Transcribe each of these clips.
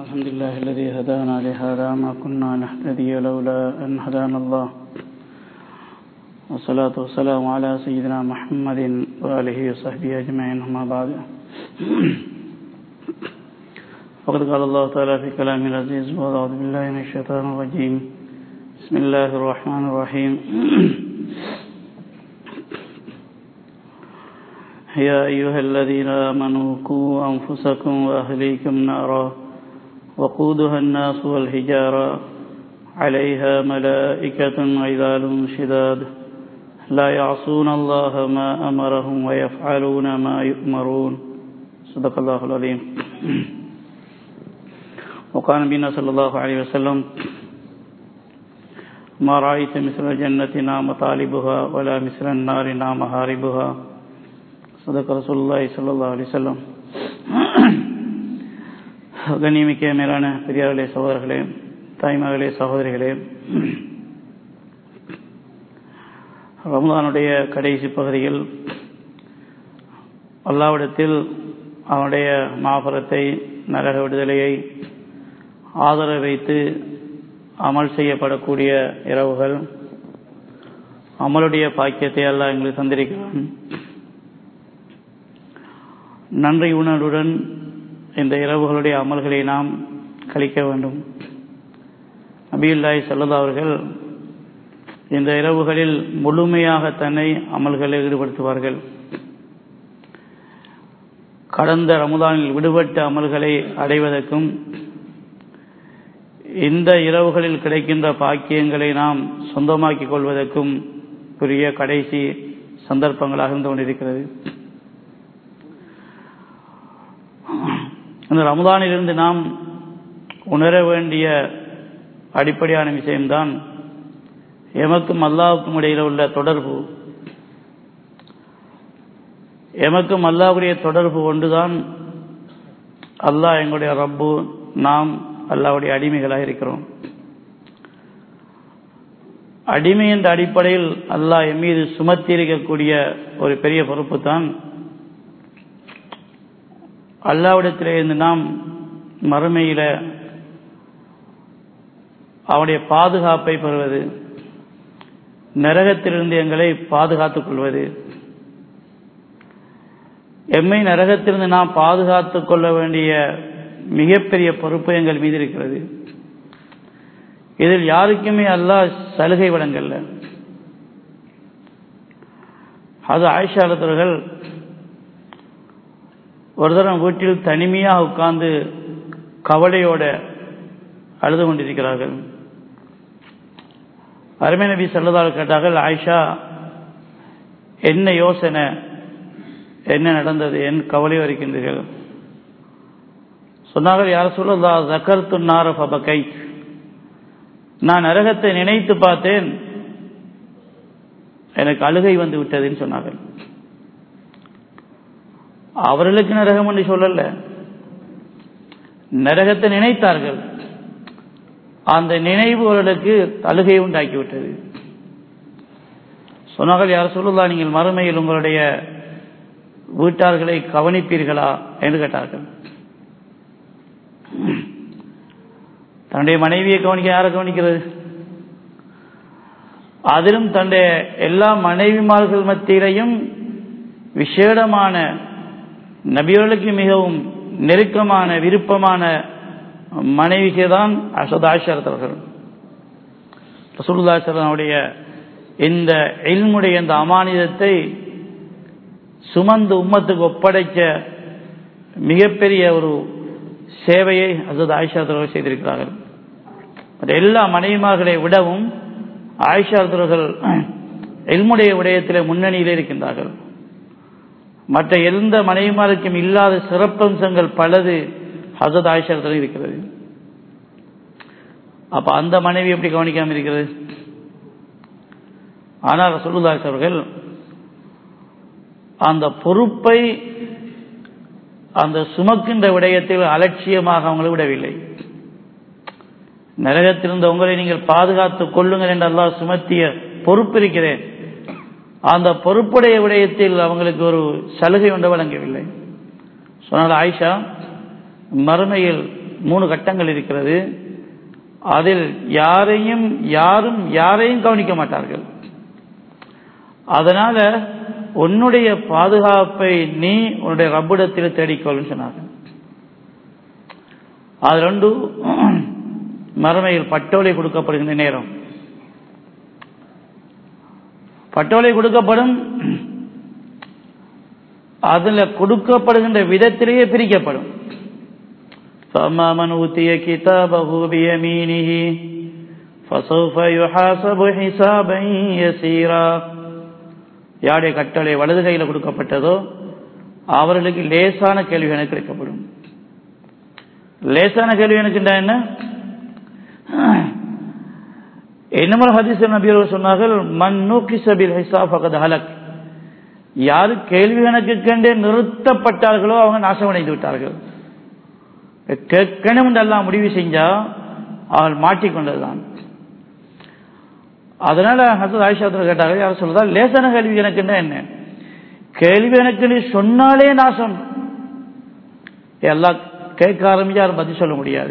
الحمد لله الذي هدانا لهذا ما كنا نهتدي لولا أن هدانا الله والصلاة والسلام على سيدنا محمد وآله وصحبه أجمعين أما بعد وقد قال الله تعالى في كلامه العزيز وأعوذ بالله من الشيطان الرجيم بسم الله الرحمن الرحيم يا أيها الذين آمنوا قوا أنفسكم وأهليكم نارا وقودها الناس والحجارة عليها ملائكة غلال شداد لا يعصون الله ما أمرهم ويفعلون ما يؤمرون صدق الله العظيم وقال نبينا صلى الله عليه وسلم ما رأيت مثل الجنة نام طالبها ولا مثل النار نام هاربها صدق رسول الله صلى الله عليه وسلم கண்ணியமிக்க மேலான பெரியார்களே சகோதரர்களே தாய்மகளே சகோதரிகளே ரமதானுடைய கடைசி பகுதியில் அல்லாவிடத்தில் அவனுடைய மாபரத்தை நரக விடுதலையை ஆதரவு வைத்து அமல் செய்யப்படக்கூடிய இரவுகள் அமலுடைய பாக்கியத்தை அல்லாஹ் எங்களுக்கு தந்திருக்கிறான் நன்றி உணர்வுடன் இந்த இரவுகளுடைய அமல்களை நாம் கழிக்க வேண்டும் நபியுல்லாய் செல்லதா அவர்கள் இந்த இரவுகளில் முழுமையாக தன்னை அமல்களில் ஈடுபடுத்துவார்கள் கடந்த ரமுதானில் விடுபட்ட அமல்களை அடைவதற்கும் இந்த இரவுகளில் கிடைக்கின்ற பாக்கியங்களை நாம் சொந்தமாக்கிக் கொள்வதற்கும் புரிய கடைசி சந்தர்ப்பங்களாக இருந்து கொண்டிருக்கிறது இந்த ரமதானிலிருந்து நாம் உணர வேண்டிய அடிப்படையான விஷயம்தான் எமக்கும் அல்லாவுக்கும் இடையில் உள்ள தொடர்பு எமக்கும் அல்லாவுடைய தொடர்பு ஒன்றுதான் அல்லாஹ் எங்களுடைய ரப்பு நாம் அல்லாவுடைய அடிமைகளாக இருக்கிறோம் அடிமை என்ற அடிப்படையில் அல்லாஹ் எம் மீது சுமத்தி இருக்கக்கூடிய ஒரு பெரிய பொறுப்பு தான் அல்லாவிடத்திலே இருந்து நாம் மறுமையில அவனுடைய பாதுகாப்பை பெறுவது நரகத்திலிருந்து எங்களை பாதுகாத்துக் கொள்வது எம்மை நரகத்திலிருந்து நாம் பாதுகாத்துக் கொள்ள வேண்டிய மிகப்பெரிய பொறுப்பு எங்கள் மீது இருக்கிறது இதில் யாருக்குமே அல்லா சலுகை வழங்கல்ல அது ஆயிஷாலத்தவர்கள் ஒரு தரம் வீட்டில் தனிமையாக உட்கார்ந்து கவலையோட அழுது கொண்டிருக்கிறார்கள் அருமை நபி செல்லதால் கேட்டார்கள் ஆயிஷா என்ன யோசனை என்ன நடந்தது என் கவலை வருகின்றீர்கள் சொன்னார்கள் யார் சொல்லதா ஜக்கர்த்து நார பபக்கை நான் நரகத்தை நினைத்து பார்த்தேன் எனக்கு அழுகை வந்து விட்டதுன்னு சொன்னார்கள் அவர்களுக்கு நரகம் என்று சொல்லல நரகத்தை நினைத்தார்கள் அந்த நினைவு அவர்களுக்கு அழுகை உண்டாக்கிவிட்டது சொன்னார்கள் யார் சொல்லுதா நீங்கள் மறுமையில் உங்களுடைய வீட்டார்களை கவனிப்பீர்களா என்று கேட்டார்கள் தன்னுடைய மனைவியை கவனிக்க யாரை கவனிக்கிறது அதிலும் தன்னுடைய எல்லா மனைவிமார்கள் மத்தியிலையும் விசேடமான நபியர்களுக்கு மிகவும் நெருக்கமான விருப்பமான மனைவிக்கு தான் அசத் ஆஷரத்தவர்கள் ரசூல்லாசரனுடைய இந்த இல்முடைய இந்த அமானிதத்தை சுமந்து உம்மத்துக்கு ஒப்படைக்க மிகப்பெரிய ஒரு சேவையை அசத் ஆயிஷாத்தவர்கள் செய்திருக்கிறார்கள் எல்லா மனைவிமார்களை விடவும் ஆயிஷாத்தவர்கள் எல்முடைய விடயத்திலே முன்னணியிலே இருக்கின்றார்கள் மற்ற எந்த மனைவிமாருக்கும் இல்லாத சிறப்பம்சங்கள் பலது ஹசத் ஆயிஷத்தில் இருக்கிறது அப்ப அந்த மனைவி எப்படி கவனிக்காம இருக்கிறது ஆனால் சொல்லுதாஸ் அவர்கள் அந்த பொறுப்பை அந்த சுமக்கின்ற விடயத்தில் அலட்சியமாக அவங்களை விடவில்லை நரகத்திலிருந்து உங்களை நீங்கள் பாதுகாத்துக் கொள்ளுங்கள் என்று அல்லாஹ் சுமத்திய பொறுப்பு இருக்கிறேன் அந்த பொறுப்புடைய விடயத்தில் அவங்களுக்கு ஒரு சலுகை ஒன்று வழங்கவில்லை சொன்னால் ஆயிஷா மறுமையில் மூணு கட்டங்கள் இருக்கிறது அதில் யாரையும் யாரும் யாரையும் கவனிக்க மாட்டார்கள் அதனால உன்னுடைய பாதுகாப்பை நீ உன்னுடைய ரப்பிடத்தில் தேடிக்கொள்ளும் சொன்னார்கள் அது ரெண்டு மறுமையில் பட்டோலை கொடுக்கப்படுகின்ற நேரம் பட்டோலை கொடுக்கப்படும் அதுல கொடுக்கப்படுகின்ற விதத்திலேயே பிரிக்கப்படும் فأما من أوتي كتابه بيمينه فسوف يحاسب حسابا يسيرا யாருடைய கட்டளை வலது கையில் கொடுக்கப்பட்டதோ அவர்களுக்கு லேசான கேள்வி எனக்கு கிடைக்கப்படும் லேசான கேள்வி எனக்கு என்ன என்னமோ ஹதீஸ் நபியர் சொன்னார்கள் மன் நூக்கி சபில் ஹிசாப் அகத் ஹலக் யாரு கேள்வி கணக்கு கண்டே நிறுத்தப்பட்டார்களோ அவங்க நாசமடைந்து விட்டார்கள் கேட்கணும் எல்லாம் முடிவு செஞ்சா அவள் மாட்டிக்கொண்டதுதான் அதனால ஹசத் ஆயிஷா கேட்டாங்க யார் சொல்றதா லேசன கேள்வி எனக்கு என்ன கேள்வி எனக்கு நீ சொன்னாலே நாசம் எல்லாம் கேட்க ஆரம்பிச்சு யாரும் பதில் சொல்ல முடியாது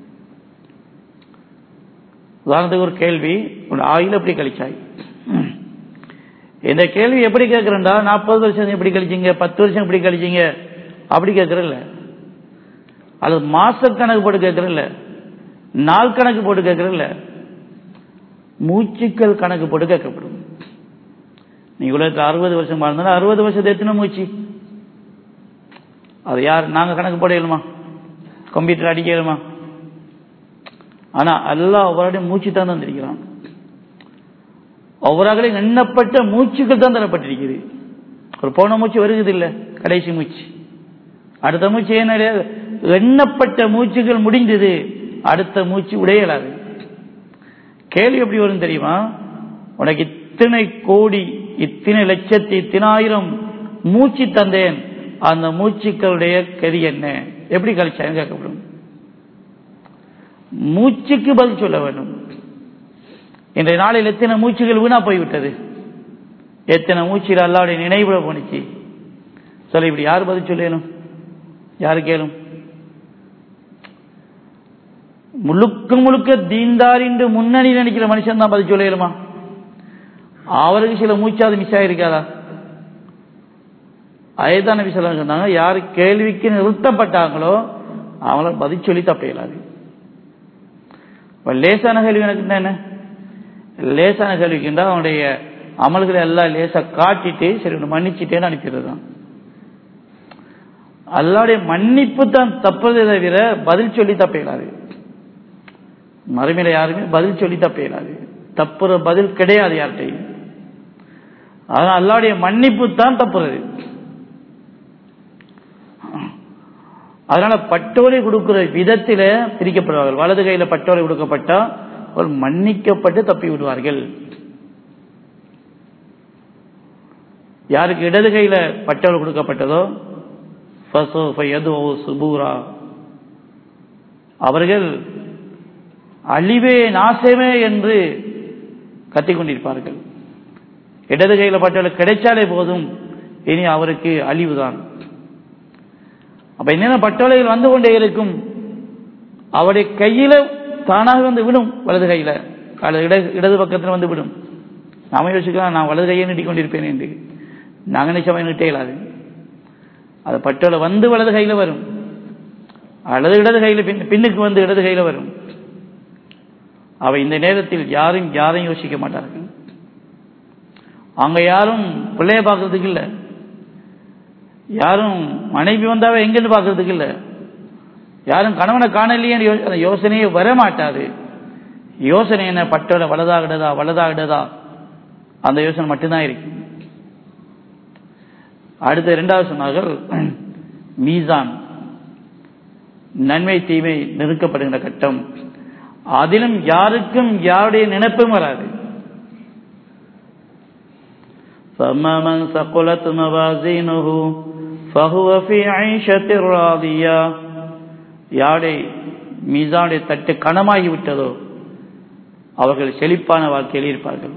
உதாரணத்துக்கு ஒரு கேள்வி உன் ஆயுள் எப்படி கழிச்சாய் இந்த கேள்வி எப்படி கேட்கிறேன்டா நாற்பது வருஷம் எப்படி கழிச்சீங்க பத்து வருஷம் எப்படி கழிச்சீங்க அப்படி கேட்கறல்ல அல்லது மாச கணக்கு போட்டு கேட்கறல்ல நாள் கணக்கு போட்டு கேட்கறல்ல மூச்சுக்கள் கணக்கு போட்டு கேட்கப்படும் நீ உலகத்தில் அறுபது வருஷம் வாழ்ந்தா அறுபது வருஷத்தை எத்தனை மூச்சு அது யார் நாங்க கணக்கு போடையலுமா கம்ப்யூட்டர் அடிக்கலுமா ஆனா எல்லா ஒவ்வொரு மூச்சு தான் தந்திருக்கிறான் ஒவ்வொருகளையும் எண்ணப்பட்ட மூச்சுக்கள் தான் தரப்பட்டிருக்குது ஒரு போன மூச்சு வருகிறது இல்லை கடைசி மூச்சு அடுத்த மூச்சு என்ன எண்ணப்பட்ட மூச்சுகள் முடிந்தது அடுத்த மூச்சு உடையலாது கேள்வி எப்படி வரும் தெரியுமா உனக்கு இத்தனை கோடி இத்தனை லட்சத்தி இத்தனாயிரம் மூச்சு தந்தேன் அந்த மூச்சுக்களுடைய கதி என்ன எப்படி கழிச்சாங்க கேட்கப்படும் மூச்சுக்கு பதில் சொல்ல வேண்டும் இன்றைய நாளில் எத்தனை மூச்சுகள் வீணா போய்விட்டது எத்தனை மூச்சுகள் அல்லாவுடைய நினைவுல போனுச்சு சொல்ல இப்படி யார் பதில் சொல்லணும் யாரு கேளும் முழுக்க முழுக்க தீந்தார் என்று முன்னணி நினைக்கிற மனுஷன் தான் பதில் சொல்லலுமா அவருக்கு சில மூச்சாது மிஸ் ஆயிருக்காதா அதேதான் நபி சொல்ல சொன்னாங்க யார் கேள்விக்கு நிறுத்தப்பட்டாங்களோ அவங்கள பதில் சொல்லி தப்பையிலாது லேசான கேள்வி எனக்கு என்ன லேசான கேள்விக்குண்டா அவனுடைய அமல்களை எல்லாம் லேசா காட்டிட்டு சரி மன்னிச்சுட்டேன்னு அனுப்பிடுறது தான் அல்லாவுடைய மன்னிப்பு தான் தப்பதே தவிர பதில் சொல்லி தப்பையிலாது மறுமையில யாருமே பதில் சொல்லி தப்பையிலாது தப்புற பதில் கிடையாது யார்கிட்டையும் அதனால் அல்லாவுடைய மன்னிப்பு தான் தப்புறது அதனால பட்டோலை கொடுக்கிற விதத்தில பிரிக்கப்படுவார்கள் வலது கையில பட்டோலை கொடுக்கப்பட்டா அவர் மன்னிக்கப்பட்டு தப்பி விடுவார்கள் யாருக்கு இடது கையில பட்டோலை கொடுக்கப்பட்டதோ சுபூரா அவர்கள் அழிவே நாசமே என்று கத்திக்கொண்டிருப்பார்கள் இடது கையில பட்டோலை கிடைச்சாலே போதும் இனி அவருக்கு அழிவுதான் அப்ப என்னென்ன பட்டோலைகள் வந்து கொண்டே இருக்கும் அவருடைய கையில தானாக வந்து விடும் வலது கையில இடது பக்கத்தில் வந்து விடும் நாம யோசிக்கலாம் நான் வலது கையை நீட்டிக் கொண்டிருப்பேன் என்று நாங்கள் நிச்சயமாக நீட்டே இல்லாது அது பட்டோலை வந்து வலது கையில வரும் அல்லது இடது கையில பின்னுக்கு வந்து இடது கையில வரும் அவை இந்த நேரத்தில் யாரும் யாரையும் யோசிக்க மாட்டார்கள் அங்க யாரும் பிள்ளைய பார்க்கறதுக்கு இல்லை யாரும் மனைவி வந்தாவே எங்கிருந்து பார்க்கறதுக்கு இல்லை யாரும் கணவனை காணலையே அந்த யோசனையே வர மாட்டாது யோசனை என்ன பட்டோட வலதாகிடதா வலதாகிடதா அந்த யோசனை மட்டும்தான் இருக்கு அடுத்த இரண்டாவது சொன்னார்கள் மீசான் நன்மை தீமை நிறுக்கப்படுகின்ற கட்டம் அதிலும் யாருக்கும் யாருடைய நினைப்பும் வராது فأما من ثقلت موازينه فهو في عيشة راضية யாருடைய மீசானுடைய தட்டு கனமாகி விட்டதோ அவர்கள் செழிப்பான வாழ்க்கையில் இருப்பார்கள்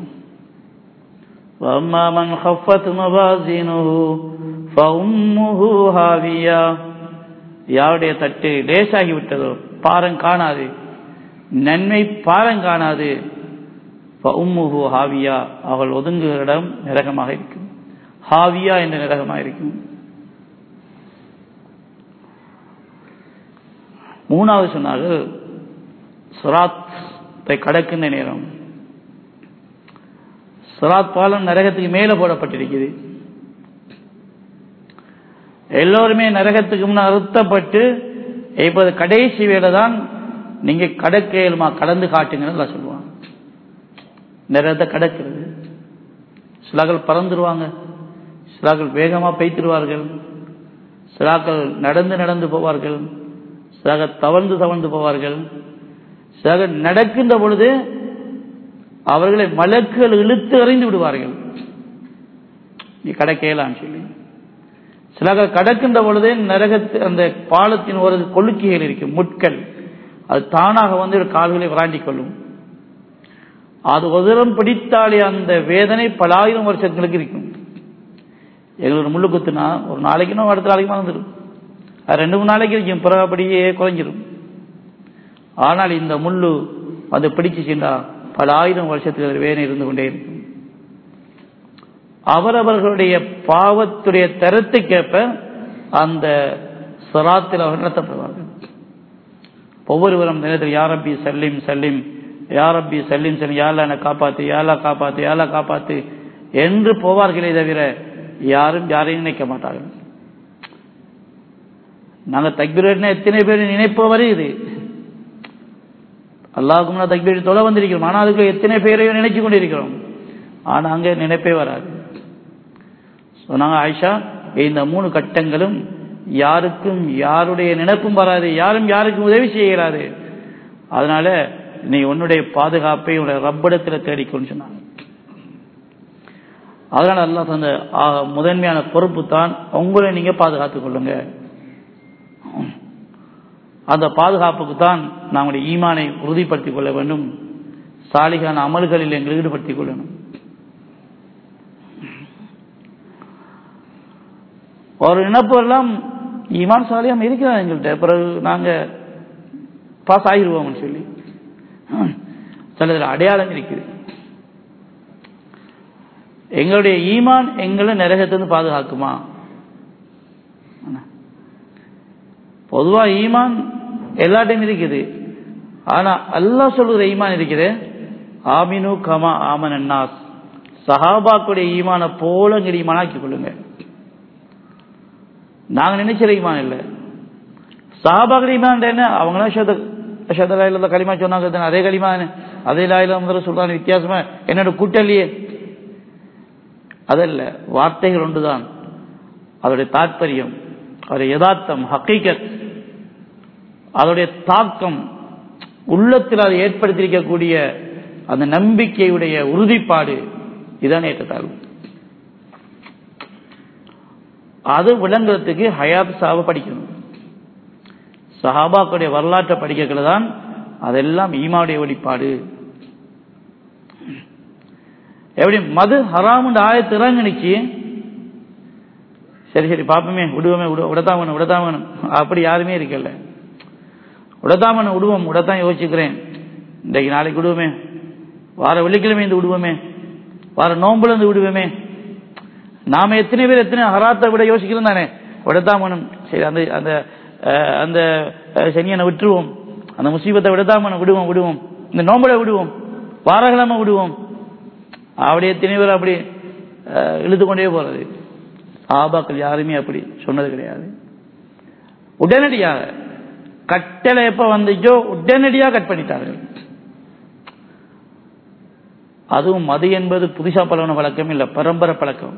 وأما من خفت موازينه فأمه هاوية யாருடைய தட்டு லேசாகி விட்டதோ பாரம் காணாது நன்மை பாரம் காணாது உம்முஹு ஹாவியா அவள் ஒதுங்குகிற இடம் நரகமாக இருக்கும் ஹாவியா என்ற நரகமாக இருக்கும் மூணாவது சொன்னார்கள் சுராத்தை கடக்கின்ற நேரம் சுராத் பாலம் நரகத்துக்கு மேலே போடப்பட்டிருக்குது எல்லோருமே நரகத்துக்கு முன்ன அறுத்தப்பட்டு இப்போது கடைசி வேலை தான் நீங்க கடக்க இயலுமா கடந்து காட்டுங்கன்னு சொல்லுவாங்க நரகத்தை கடக்கிறது சிலாக்கள் பறந்துருவாங்க சிலாக்கள் வேகமா பெய்த்திருவார்கள் சிலாக்கள் நடந்து நடந்து போவார்கள் சிலாக தவழ்ந்து தவழ்ந்து போவார்கள் சிலாக நடக்கின்ற பொழுது அவர்களை மலக்குகள் இழுத்து எறிந்து விடுவார்கள் நீ கடக்கையலான்னு சொல்லி சிலாக கடக்கின்ற பொழுதே நரகத்து அந்த பாலத்தின் ஒரு கொழுக்கிகள் இருக்கும் முட்கள் அது தானாக வந்து கால்களை விராண்டிக் கொள்ளும் அது உதரம் பிடித்தாலே அந்த வேதனை பல ஆயிரம் வருஷங்களுக்கு இருக்கும் எங்களுக்கு முள்ளு குத்துனா ஒரு நாளைக்குன்னா அடுத்த நாளைக்கு மறந்துடும் அது ரெண்டு மூணு நாளைக்கு இருக்கும் பிறகு அப்படியே குறைஞ்சிரும் ஆனால் இந்த முள்ளு அது பிடிச்சுச்சுண்டா பல ஆயிரம் வருஷத்துக்கு வேதனை இருந்து கொண்டே இருக்கும் அவரவர்களுடைய பாவத்துடைய தரத்துக்கேற்ப அந்த சராத்தில் அவர் நடத்தப்படுவார்கள் ஒவ்வொருவரும் நேரத்தில் யாரப்பி செல்லிம் செல்லிம் யாரப்பி செல்லிம் செல்லிம் யாரா என்னை காப்பாத்து யாரா காப்பாத்து யாரா காப்பாத்து என்று போவார்களே தவிர யாரும் யாரையும் நினைக்க மாட்டார்கள் நாங்க தக்பீர் எத்தனை பேர் நினைப்பவரே இது அல்லாஹும் தக்பீர் தொலை வந்திருக்கிறோம் ஆனால் அதுக்குள்ள எத்தனை பேரையும் நினைச்சு கொண்டிருக்கிறோம் ஆனா அங்க நினைப்பே வராது சொன்னாங்க ஆயிஷா இந்த மூணு கட்டங்களும் யாருக்கும் யாருடைய நினைப்பும் வராது யாரும் யாருக்கும் உதவி செய்கிறாரு அதனால நீ உன்னுடைய பாதுகாப்பை உன்னுடைய ரப்பிடத்தில் தேடிக்கொண்டு சொன்னாங்க அதனால அல்லா தந்த முதன்மையான பொறுப்பு தான் உங்களை நீங்க பாதுகாத்துக் கொள்ளுங்க அந்த பாதுகாப்புக்கு தான் நம்முடைய ஈமானை உறுதிப்படுத்திக் கொள்ள வேண்டும் சாலிகான அமல்களில் எங்களை ஈடுபடுத்திக் கொள்ளணும் ஒரு நினைப்பு எல்லாம் ஈமான் சாலியம் இருக்கிறார் எங்கள்கிட்ட பிறகு நாங்க பாஸ் ஆகிடுவோம்னு சொல்லி சிலதில் அடையாளம் இருக்குது எங்களுடைய ஈமான் எங்களை நரகத்திலிருந்து பாதுகாக்குமா பொதுவா ஈமான் எல்லாட்டையும் இருக்குது ஆனா அல்லா சொல்லுகிற ஈமான் இருக்குது ஆமினு கமா ஆமன் அன்னாஸ் சஹாபாக்குடைய ஈமான போல இங்க ஈமானாக்கி கொள்ளுங்க நாங்க நினைச்சிற ஈமான் இல்லை சஹாபாக்குடைய ஈமான் என்ன அவங்களாம் ஷத ஷதலா இல்ல களிமா சொன்னாங்க அதே களிமா அதே லாயில சொல்றாங்க வித்தியாசமா என்னோட கூட்டலியே அதல்ல வார்த்தைகள் ஒன்றுதான் அதோடைய தாற்பயம் அதோடைய யதார்த்தம் ஹக்கீகத் அதோடைய தாக்கம் உள்ளத்தில் அதை ஏற்படுத்தியிருக்கக்கூடிய அந்த நம்பிக்கையுடைய உறுதிப்பாடு இதான் ஏற்றத்தாழ்வு அது விளங்குறதுக்கு ஹயாத் சாவை படிக்கணும் சஹாபாக்களுடைய வரலாற்றை படிக்கல தான் அதெல்லாம் ஈமாவுடைய வெளிப்பாடு எப்படி மது ஹராமுண்டு ஆயத்து இறங்குனுச்சு சரி சரி பாப்போமே விடுவோமே விடு விடத்தான் வேணும் விடத்தான் வேணும் அப்படி யாருமே இருக்கல விடத்தான் வேணும் விடுவோம் விடத்தான் யோசிச்சுக்கிறேன் இன்றைக்கு நாளைக்கு விடுவோமே வார வெள்ளிக்கிழமை இருந்து விடுவோமே வார நோம்புல இருந்து விடுவோமே நாம எத்தனை பேர் எத்தனை ஹராத்தை விட யோசிக்கிறோம் தானே விடத்தான் வேணும் சரி அந்த அந்த அந்த சனியனை விட்டுருவோம் அந்த முசீபத்தை விடத்தான் வேணும் விடுவோம் விடுவோம் இந்த நோம்புல விடுவோம் வாரக்கிழமை விடுவோம் அப்படி எத்தனை பேர் அப்படி இழுத்து கொண்டே போறது ஆபாக்கள் யாருமே அப்படி சொன்னது கிடையாது உடனடியாக கட்டளை எப்ப வந்துச்சோ உடனடியாக கட் பண்ணிட்டார்கள் அதுவும் மது என்பது புதுசா பழகின பழக்கம் இல்ல பரம்பரை பழக்கம்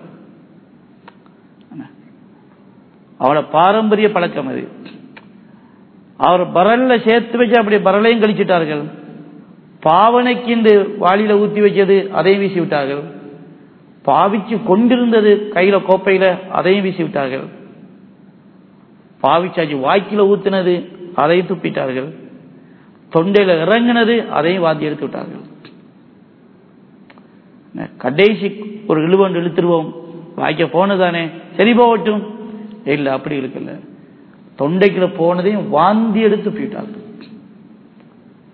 அவளோட பாரம்பரிய பழக்கம் அது அவர் பரல்ல சேர்த்து வச்சு அப்படி பரலையும் கழிச்சிட்டார்கள் பாவனைக்கு இந்த வாளியில ஊத்தி வச்சது அதையும் வீசி விட்டார்கள் பாவிச்சு கொண்டிருந்தது கையில கோப்பையில அதையும் வீசி விட்டார்கள் பாவிச்சாச்சு வாய்க்கில ஊத்தினது அதையும் துப்பிட்டார்கள் தொண்டையில இறங்கினது அதையும் வாந்தி எடுத்து விட்டார்கள் கடைசி ஒரு இழுவண்டு இழுத்துருவோம் வாய்க்க போனதானே சரி போகட்டும் இல்ல அப்படி இருக்கல தொண்டைக்குள்ள போனதையும் வாந்தி எடுத்து போயிட்டார்கள்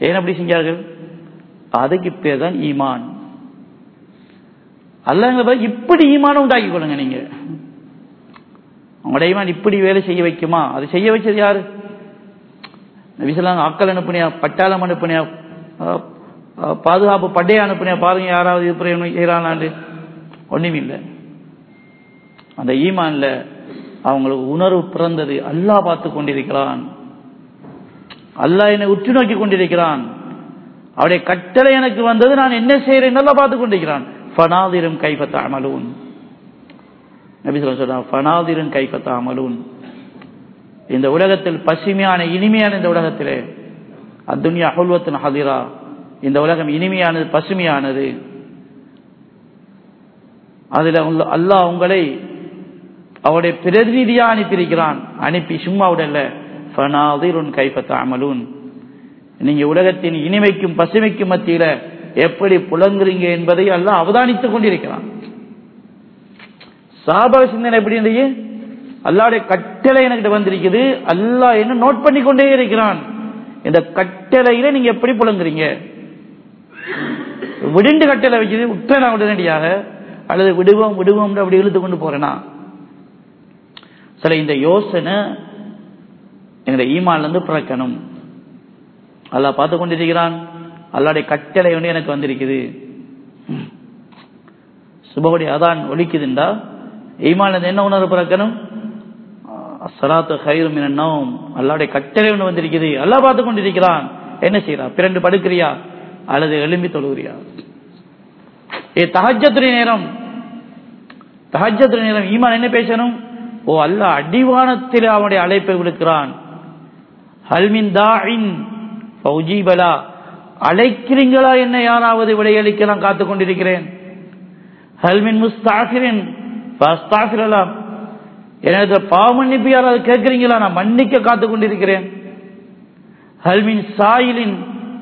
ஏன் அப்படி செஞ்சார்கள் அதுக்கு பேர் தான் ஈமான் அல்லாங்க இப்படி ஈமானம் உண்டாக்கி கொள்ளுங்க நீங்க உங்களோட ஈமான் இப்படி வேலை செய்ய வைக்குமா அது செய்ய வச்சது யாரு நபிசல்லாம் ஆக்கள் அனுப்புனியா பட்டாளம் அனுப்புனியா பாதுகாப்பு பட்டையை அனுப்புனியா பாருங்க யாராவது இது பிரயோகம் செய்யறானாண்டு ஒண்ணும் இல்லை அந்த ஈமான்ல அவங்களுக்கு உணர்வு பிறந்தது அல்லாஹ் பார்த்து கொண்டிருக்கிறான் அல்லாஹ் என்னை உற்று நோக்கி கொண்டிருக்கிறான் அவருடைய கட்டளை எனக்கு வந்தது நான் என்ன செய்யறேன் நல்லா பார்த்து கொண்டிருக்கிறான் ஃபனாதிரும் கைபத்த அமலூன் நபி சொல்றான் ஃபனாதிரும் கைபத்த அமலூன் இந்த உலகத்தில் பசுமையான இனிமையான இந்த உலகத்திலே அத்துன்யா ஹுல்வத்தின் ஹதிரா இந்த உலகம் இனிமையானது பசுமையானது அதுல அல்லாஹ் உங்களை அவருடைய பிரதிநிதியா அனுப்பியிருக்கிறான் அனுப்பி சும்மா விடல ஃபனாதிருன் கைபத்த அமலூன் நீங்க உலகத்தின் இனிமைக்கும் பசுமைக்கும் மத்தியில எப்படி புலங்குறீங்க என்பதை எல்லாம் அவதானித்துக் கொண்டிருக்கிறான் சாபக சிந்தனை எப்படி இருந்தது அல்லாவுடைய கட்டளை என்கிட்ட வந்திருக்குது அல்லாஹ் என்ன நோட் பண்ணி கொண்டே இருக்கிறான் இந்த கட்டளையில நீங்க எப்படி புலங்குறீங்க விடுண்டு கட்டளை வச்சது விட்டேனா உடனடியாக அல்லது விடுவோம் விடுவோம் அப்படி இழுத்து கொண்டு போறேனா சில இந்த யோசனை எங்களுடைய ஈமான்ல இருந்து பிறக்கணும் அல்லாஹ் பார்த்து கொண்டிருக்கிறான் அல்லாடைய கட்டளை வந்து எனக்கு வந்திருக்குது சுபகுடி அதான் ஒலிக்குதுண்டா ஈமான்ல என்ன உணர்வு பிறக்கணும் அசலாத்து கயிறும் என்னவும் அல்லாடைய கட்டளை ஒன்று வந்திருக்குது அல்லாஹ் பார்த்து கொண்டிருக்கிறான் என்ன செய்யறா பிறண்டு படுக்கிறியா அல்லது எழும்பி தொழுகிறியா ஏ தகஜத்துறை நேரம் தகஜத்துறை நேரம் ஈமான் என்ன பேசணும் ஓ அல்ல அடிவானத்தில் அவனுடைய அழைப்பை விடுக்கிறான் ஹல்மின் தாயின் பௌஜீபலா அழைக்கிறீங்களா என்ன யாராவது விடையளிக்க நான் காத்துக் கொண்டிருக்கிறேன் ஹல்மின் முஸ்தாகிரின் எனது பாவமன்னிப்பு யாராவது கேட்கிறீங்களா நான் மன்னிக்க காத்துக் கொண்டிருக்கிறேன் ஹல்மின் சாயிலின்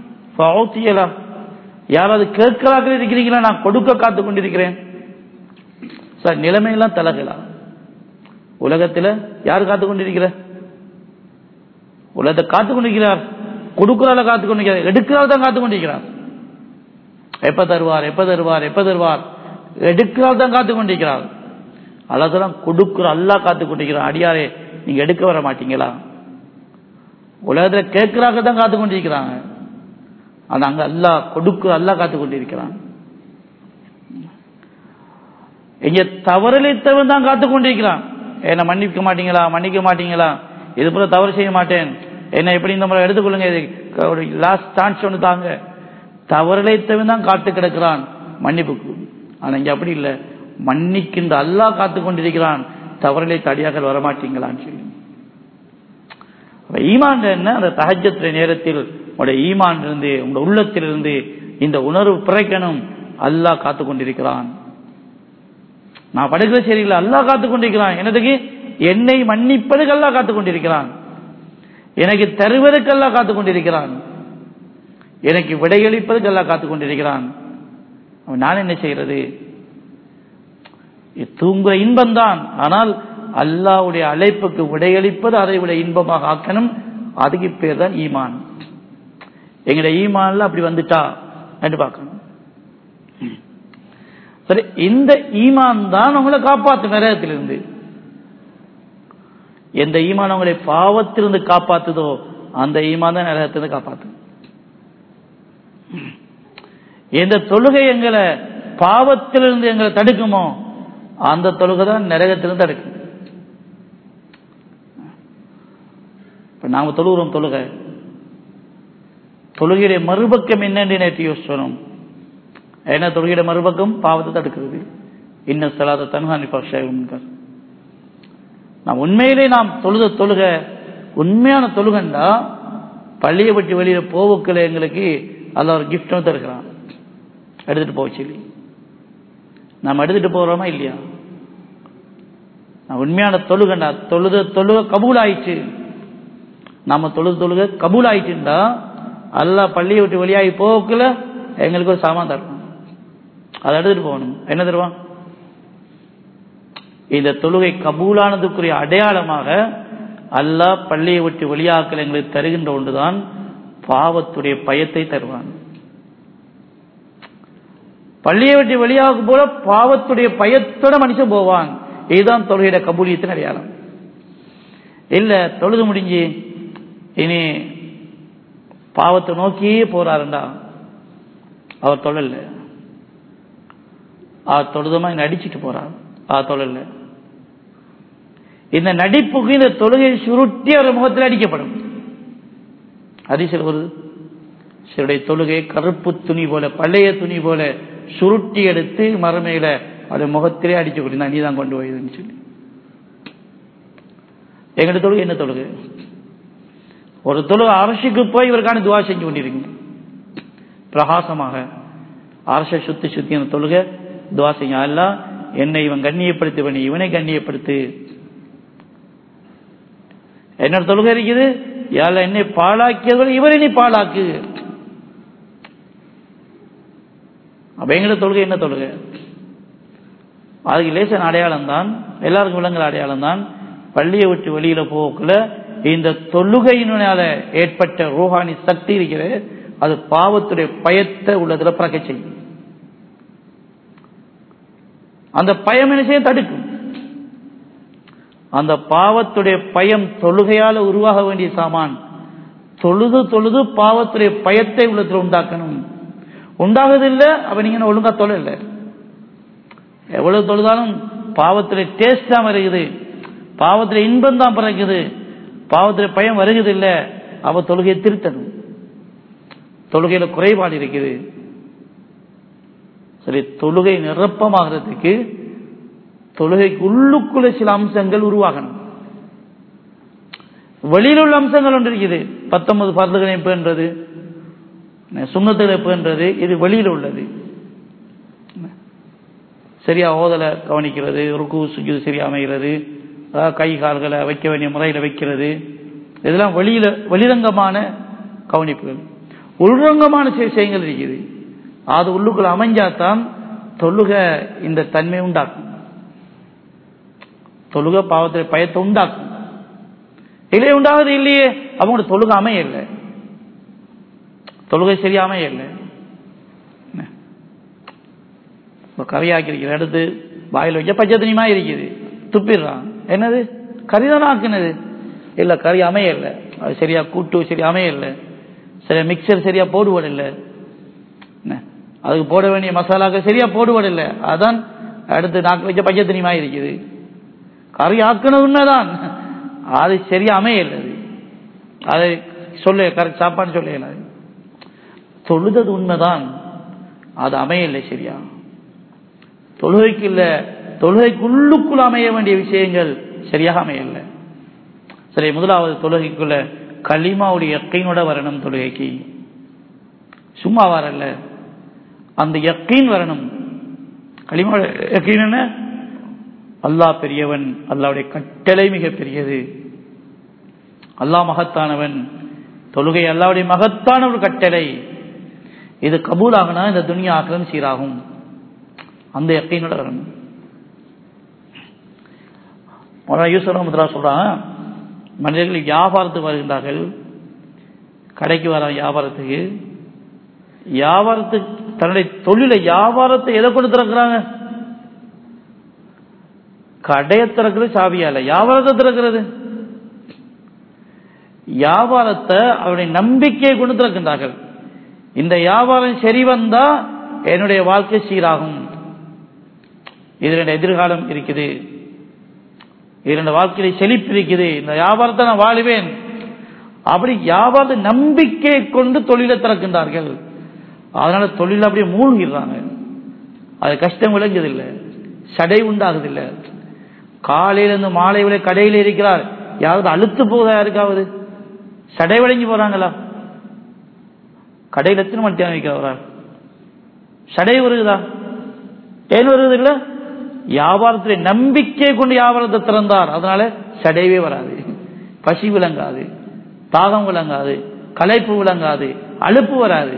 யாராவது கேட்கிறார்கள் இருக்கிறீங்களா நான் கொடுக்க காத்துக் கொண்டிருக்கிறேன் சார் நிலைமையெல்லாம் தலகலாம் உலகத்தில் யார் காத்துக் கொண்டிருக்கிற உலகத்தை காத்துக் கொண்டிருக்கிறார் கொடுக்கிறால காத்துக் கொண்டிருக்கிறார் எடுக்கிறால் தான் காத்துக் கொண்டிருக்கிறார் எப்ப தருவார் எப்ப தருவார் எப்ப தருவார் எடுக்கிறால் தான் காத்துக் கொண்டிருக்கிறார் அல்லாதான் கொடுக்கிற அல்லா காத்துக் கொண்டிருக்கிறார் அடியாரே நீங்க எடுக்க வர மாட்டீங்களா உலகத்துல கேட்கிறாங்க தான் காத்துக் கொண்டிருக்கிறாங்க ஆனா அங்க அல்லா கொடுக்கிற அல்லா காத்துக் கொண்டிருக்கிறான் இங்க தவறளித்தவன் தான் காத்துக் கொண்டிருக்கிறான் என்ன மன்னிக்க மாட்டீங்களா மன்னிக்க மாட்டீங்களா இது போல தவறு செய்ய மாட்டேன் என்ன எப்படி இந்த முறை எடுத்துக்கொள்ளுங்க இது லாஸ்ட் சான்ஸ் ஒன்று தாங்க தவறலைத்தவன் தான் காத்து கிடக்கிறான் மன்னிப்புக்கு ஆனா இங்க அப்படி இல்லை மன்னிக்கின்ற அல்லாஹ் காத்து கொண்டிருக்கிறான் தவறலைத்த அடியாக்கள் வரமாட்டீங்களான்னு சொல்லி ஈமான் என்ன அந்த தகஜத்திர நேரத்தில் உங்களுடைய ஈமான் இருந்து உங்களுடைய உள்ளத்திலிருந்து இந்த உணர்வு பிறக்கணும் அல்லாஹ் காத்து கொண்டிருக்கிறான் நான் படுக்கிற சரியில்லை அல்லாஹ் காத்து கொண்டிருக்கிறான் எனதுக்கு என்னை மன்னிப்பதுக்கு அல்லாஹ் காத்து கொண்டிருக்கிறான் எனக்கு தருவதற்கு அல்லாஹ் காத்து கொண்டிருக்கிறான் எனக்கு விடையளிப்பதுக்கு அல்லாஹ் காத்து கொண்டிருக்கிறான் நான் என்ன செய்யறது தூங்குற இன்பம் தான் ஆனால் அல்லாவுடைய அழைப்புக்கு விடையளிப்பது அதை விட இன்பமாக ஆக்கணும் அதுக்கு பேர் தான் ஈமான் எங்களுடைய ஈமான்ல அப்படி வந்துட்டா என்று பார்க்கணும் சரி இந்த ஈமான் தான் உங்களை காப்பாத்து நரகத்திலிருந்து எந்த ஈமான் உங்களை பாவத்திலிருந்து காப்பாத்துதோ அந்த ஈமான் தான் நரகத்திலிருந்து காப்பாத்து எந்த தொழுகை எங்களை பாவத்திலிருந்து எங்களை தடுக்குமோ அந்த தொழுகை தான் நரகத்திலிருந்து தடுக்கும் இப்ப நாம தொழுகிறோம் தொழுகை தொழுகையுடைய மறுபக்கம் என்னன்னு நேற்று யோசிச்சோம் என்ன தொழுகையுடைய மறுபக்கம் பாவத்தை தடுக்கிறது இன்ன செலாத தன்ஹானி பக்ஷார் நாம் உண்மையிலே நாம் தொழுத தொழுக உண்மையான தொழுகண்டா பள்ளியை விட்டு வெளியில போவுக்களை எங்களுக்கு அதில் ஒரு கிஃப்ட் தருக்கிறான் எடுத்துட்டு போக சொல்லி நாம் எடுத்துட்டு போறோமா இல்லையா நான் உண்மையான தொழுகண்டா தொழுத தொழுக கபூல் ஆயிடுச்சு நாம தொழுது தொழுக கபூல் ஆயிடுச்சுண்டா அல்லா பள்ளியை விட்டு வெளியாகி போக்கல எங்களுக்கு ஒரு சாமான் தரணும் அதை எடுத்துட்டு போகணும் என்ன தருவான் இந்த தொழுகை கபூலானதுக்குரிய அடையாளமாக அல்லாஹ் பள்ளியை விட்டு வெளியாக்கல் எங்களுக்கு தருகின்ற ஒன்றுதான் பாவத்துடைய பயத்தை தருவான் பள்ளியை விட்டு வெளியாக போல பாவத்துடைய பயத்தோட மனுஷன் போவான் இதுதான் தொழுகையிட கபூலியத்தின் அடையாளம் இல்ல தொழுது முடிஞ்சு இனி பாவத்தை நோக்கியே போறாருண்டா அவர் தொழல அவர் தொழுதமா நடிச்சிட்டு போறார் அவர் தொழல இந்த நடிப்புக்கு இந்த தொழுகை சுருட்டி அவர் முகத்தில் அடிக்கப்படும் அதிசல் ஒரு சிலருடைய தொழுகை கருப்பு துணி போல பழைய துணி போல சுருட்டி எடுத்து மறுமையில அது முகத்திலே அடிச்சு கொடுத்தா நீ தான் கொண்டு போயிருன்னு சொல்லி எங்களுடைய தொழுகை என்ன தொழுகை ஒரு தொழுகை அரசுக்கு போய் இவருக்கான துவா செஞ்சு கொண்டிருக்கீங்க பிரகாசமாக அரசை சுத்தி சுத்தி அந்த தொழுகை துவா செய்ய அல்ல என்னை இவன் கண்ணியப்படுத்துவனி இவனை கண்ணியப்படுத்து என்ன தொழுகை இருக்குது யாழ என்னை பாழாக்கியவர்கள் இவரை நீ பாழாக்கு அப்ப எங்களோட தொழுகை என்ன தொழுகை அதுக்கு லேசன் அடையாளம் தான் எல்லாருக்கும் விலங்குற அடையாளம் தான் பள்ளியை விட்டு வெளியில போகக்குள்ள இந்த தொழுகையினால ஏற்பட்ட ரோஹானி சக்தி இருக்கிறது அது பாவத்துடைய பயத்தை உள்ளதுல பிறக்க செய்யும் அந்த பயம் என்ன செய்ய தடுக்கும் அந்த பாவத்துடைய பயம் தொழுகையால உருவாக வேண்டிய சாமான் தொழுது தொழுது பாவத்துடைய பயத்தை உள்ளத்துல உண்டாக்கணும் உண்டாகுதில்லை அப்ப நீங்க ஒழுங்கா தொழில் எவ்வளவு தொழுதாலும் பாவத்துல டேஸ்ட் தான் வருகிறது பாவத்துல இன்பம் தான் பிறகுது பாவத்துல பயம் வருகிறது இல்ல அவ தொழுகையை திருத்தணும் தொழுகையில குறைபாடு இருக்குது சரி தொழுகை நிரப்பமாகிறதுக்கு தொழுகைக்கு உள்ளுக்குள்ள சில அம்சங்கள் உருவாகணும் வெளியில் உள்ள அம்சங்கள் ஒன்று இருக்குது பத்தொன்பது பருதுகளை பேன்றது சுண்ணத்துகளை பேன்றது இது வெளியில் உள்ளது சரியா ஓதலை கவனிக்கிறது ருக்கு சுஜு சரியா அமைகிறது கை கால்களை வைக்க வேண்டிய முறையில் வைக்கிறது இதெல்லாம் வெளியில வெளிரங்கமான கவனிப்புகள் உள்ரங்கமான விஷயங்கள் இருக்குது அது உள்ளுக்குள்ள அமைஞ்சாதான் தொழுக இந்த தன்மை உண்டாக்கும் தொழுக பாவத்தை பயத்தை உண்டாக்கும் இல்லையே உண்டாகுது இல்லையே அவங்க தொழுக அமைய இல்லை தொழுகை சரியா அமைய இல்லை கரையாக்கிருக்கிற எடுத்து வாயில் வைக்க பச்சை தனிமா இருக்குது துப்பிடுறான் என்னது கறிதானே ஆக்குனது இல்ல கறி அமைய இல்லை அது சரியா கூட்டு சரியா அமைய இல்லை சரியா மிக்சர் சரியா போடுவதில்லை அதுக்கு போட வேண்டிய மசாலாக்கள் சரியா போடுவதில்லை அதான் அடுத்து நாக்கு வச்ச பச்சை தனிமா இருக்குது கறி ஆக்குனது உண்மைதான் அது சரியா அமையல அது அதை சொல்ல கரெக்ட் சாப்பாடு சொல்ல தொழுதது உண்மைதான் அது அமையலை சரியா தொழுகைக்கு இல்ல தொழுகைக்குள்ளுக்குள் அமைய வேண்டிய விஷயங்கள் சரியாக அமையல சரி முதலாவது தொழுகைக்குள்ள களிமாவுடைய எக்கைனோட வரணும் தொழுகைக்கு சும்மா வரல அந்த எக்கைன் வரணும் களிமாவோட எக்கைன் என்ன அல்லாஹ் பெரியவன் அல்லாவுடைய கட்டளை மிக பெரியது அல்லாஹ் மகத்தானவன் தொழுகை அல்லாவுடைய மகத்தான ஒரு கட்டளை இது கபூலாகனா இந்த துணியா ஆக்கிரம் சீராகும் அந்த எக்கைனோட வரணும் யூசரமுத்ரா சொல்றாங்க மனிதர்கள் வியாபாரத்துக்கு வருகின்றார்கள் கடைக்கு வர வியாபாரத்துக்கு வியாபாரத்துக்கு தன்னுடைய தொழிலை வியாபாரத்தை எதை கொண்டு திறக்கிறாங்க கடையை திறக்கிறது சாவியால வியாபாரத்தை திறக்கிறது வியாபாரத்தை அவருடைய நம்பிக்கையை கொண்டு திறக்கின்றார்கள் இந்த வியாபாரம் சரி வந்தா என்னுடைய வாழ்க்கை சீராகும் இதுல எதிர்காலம் இருக்குது இதுல வாழ்க்கையில செழிப்பு இருக்குது இந்த வியாபாரத்தை நான் வாழுவேன் அப்படி வியாபாரத்தை நம்பிக்கை கொண்டு தொழிலை திறக்கின்றார்கள் அதனால தொழில் அப்படியே மூழ்கிடுறாங்க அது கஷ்டம் விளங்குதில்லை சடை உண்டாகுதில்லை காலையிலிருந்து மாலை வரை கடையில் இருக்கிறார் யாராவது அழுத்து போகுதா யாருக்காவது சடை விளங்கி போறாங்களா கடையில் எத்தனை மணி தேவை வைக்கிறவரா சடை வருகுதா ஏன் வருது இல்ல வியாபாரத்தில் நம்பிக்கை கொண்டு வியாபாரத்தை திறந்தார் அதனால சடையவே வராது பசி விளங்காது தாகம் விளங்காது களைப்பு விளங்காது அலுப்பு வராது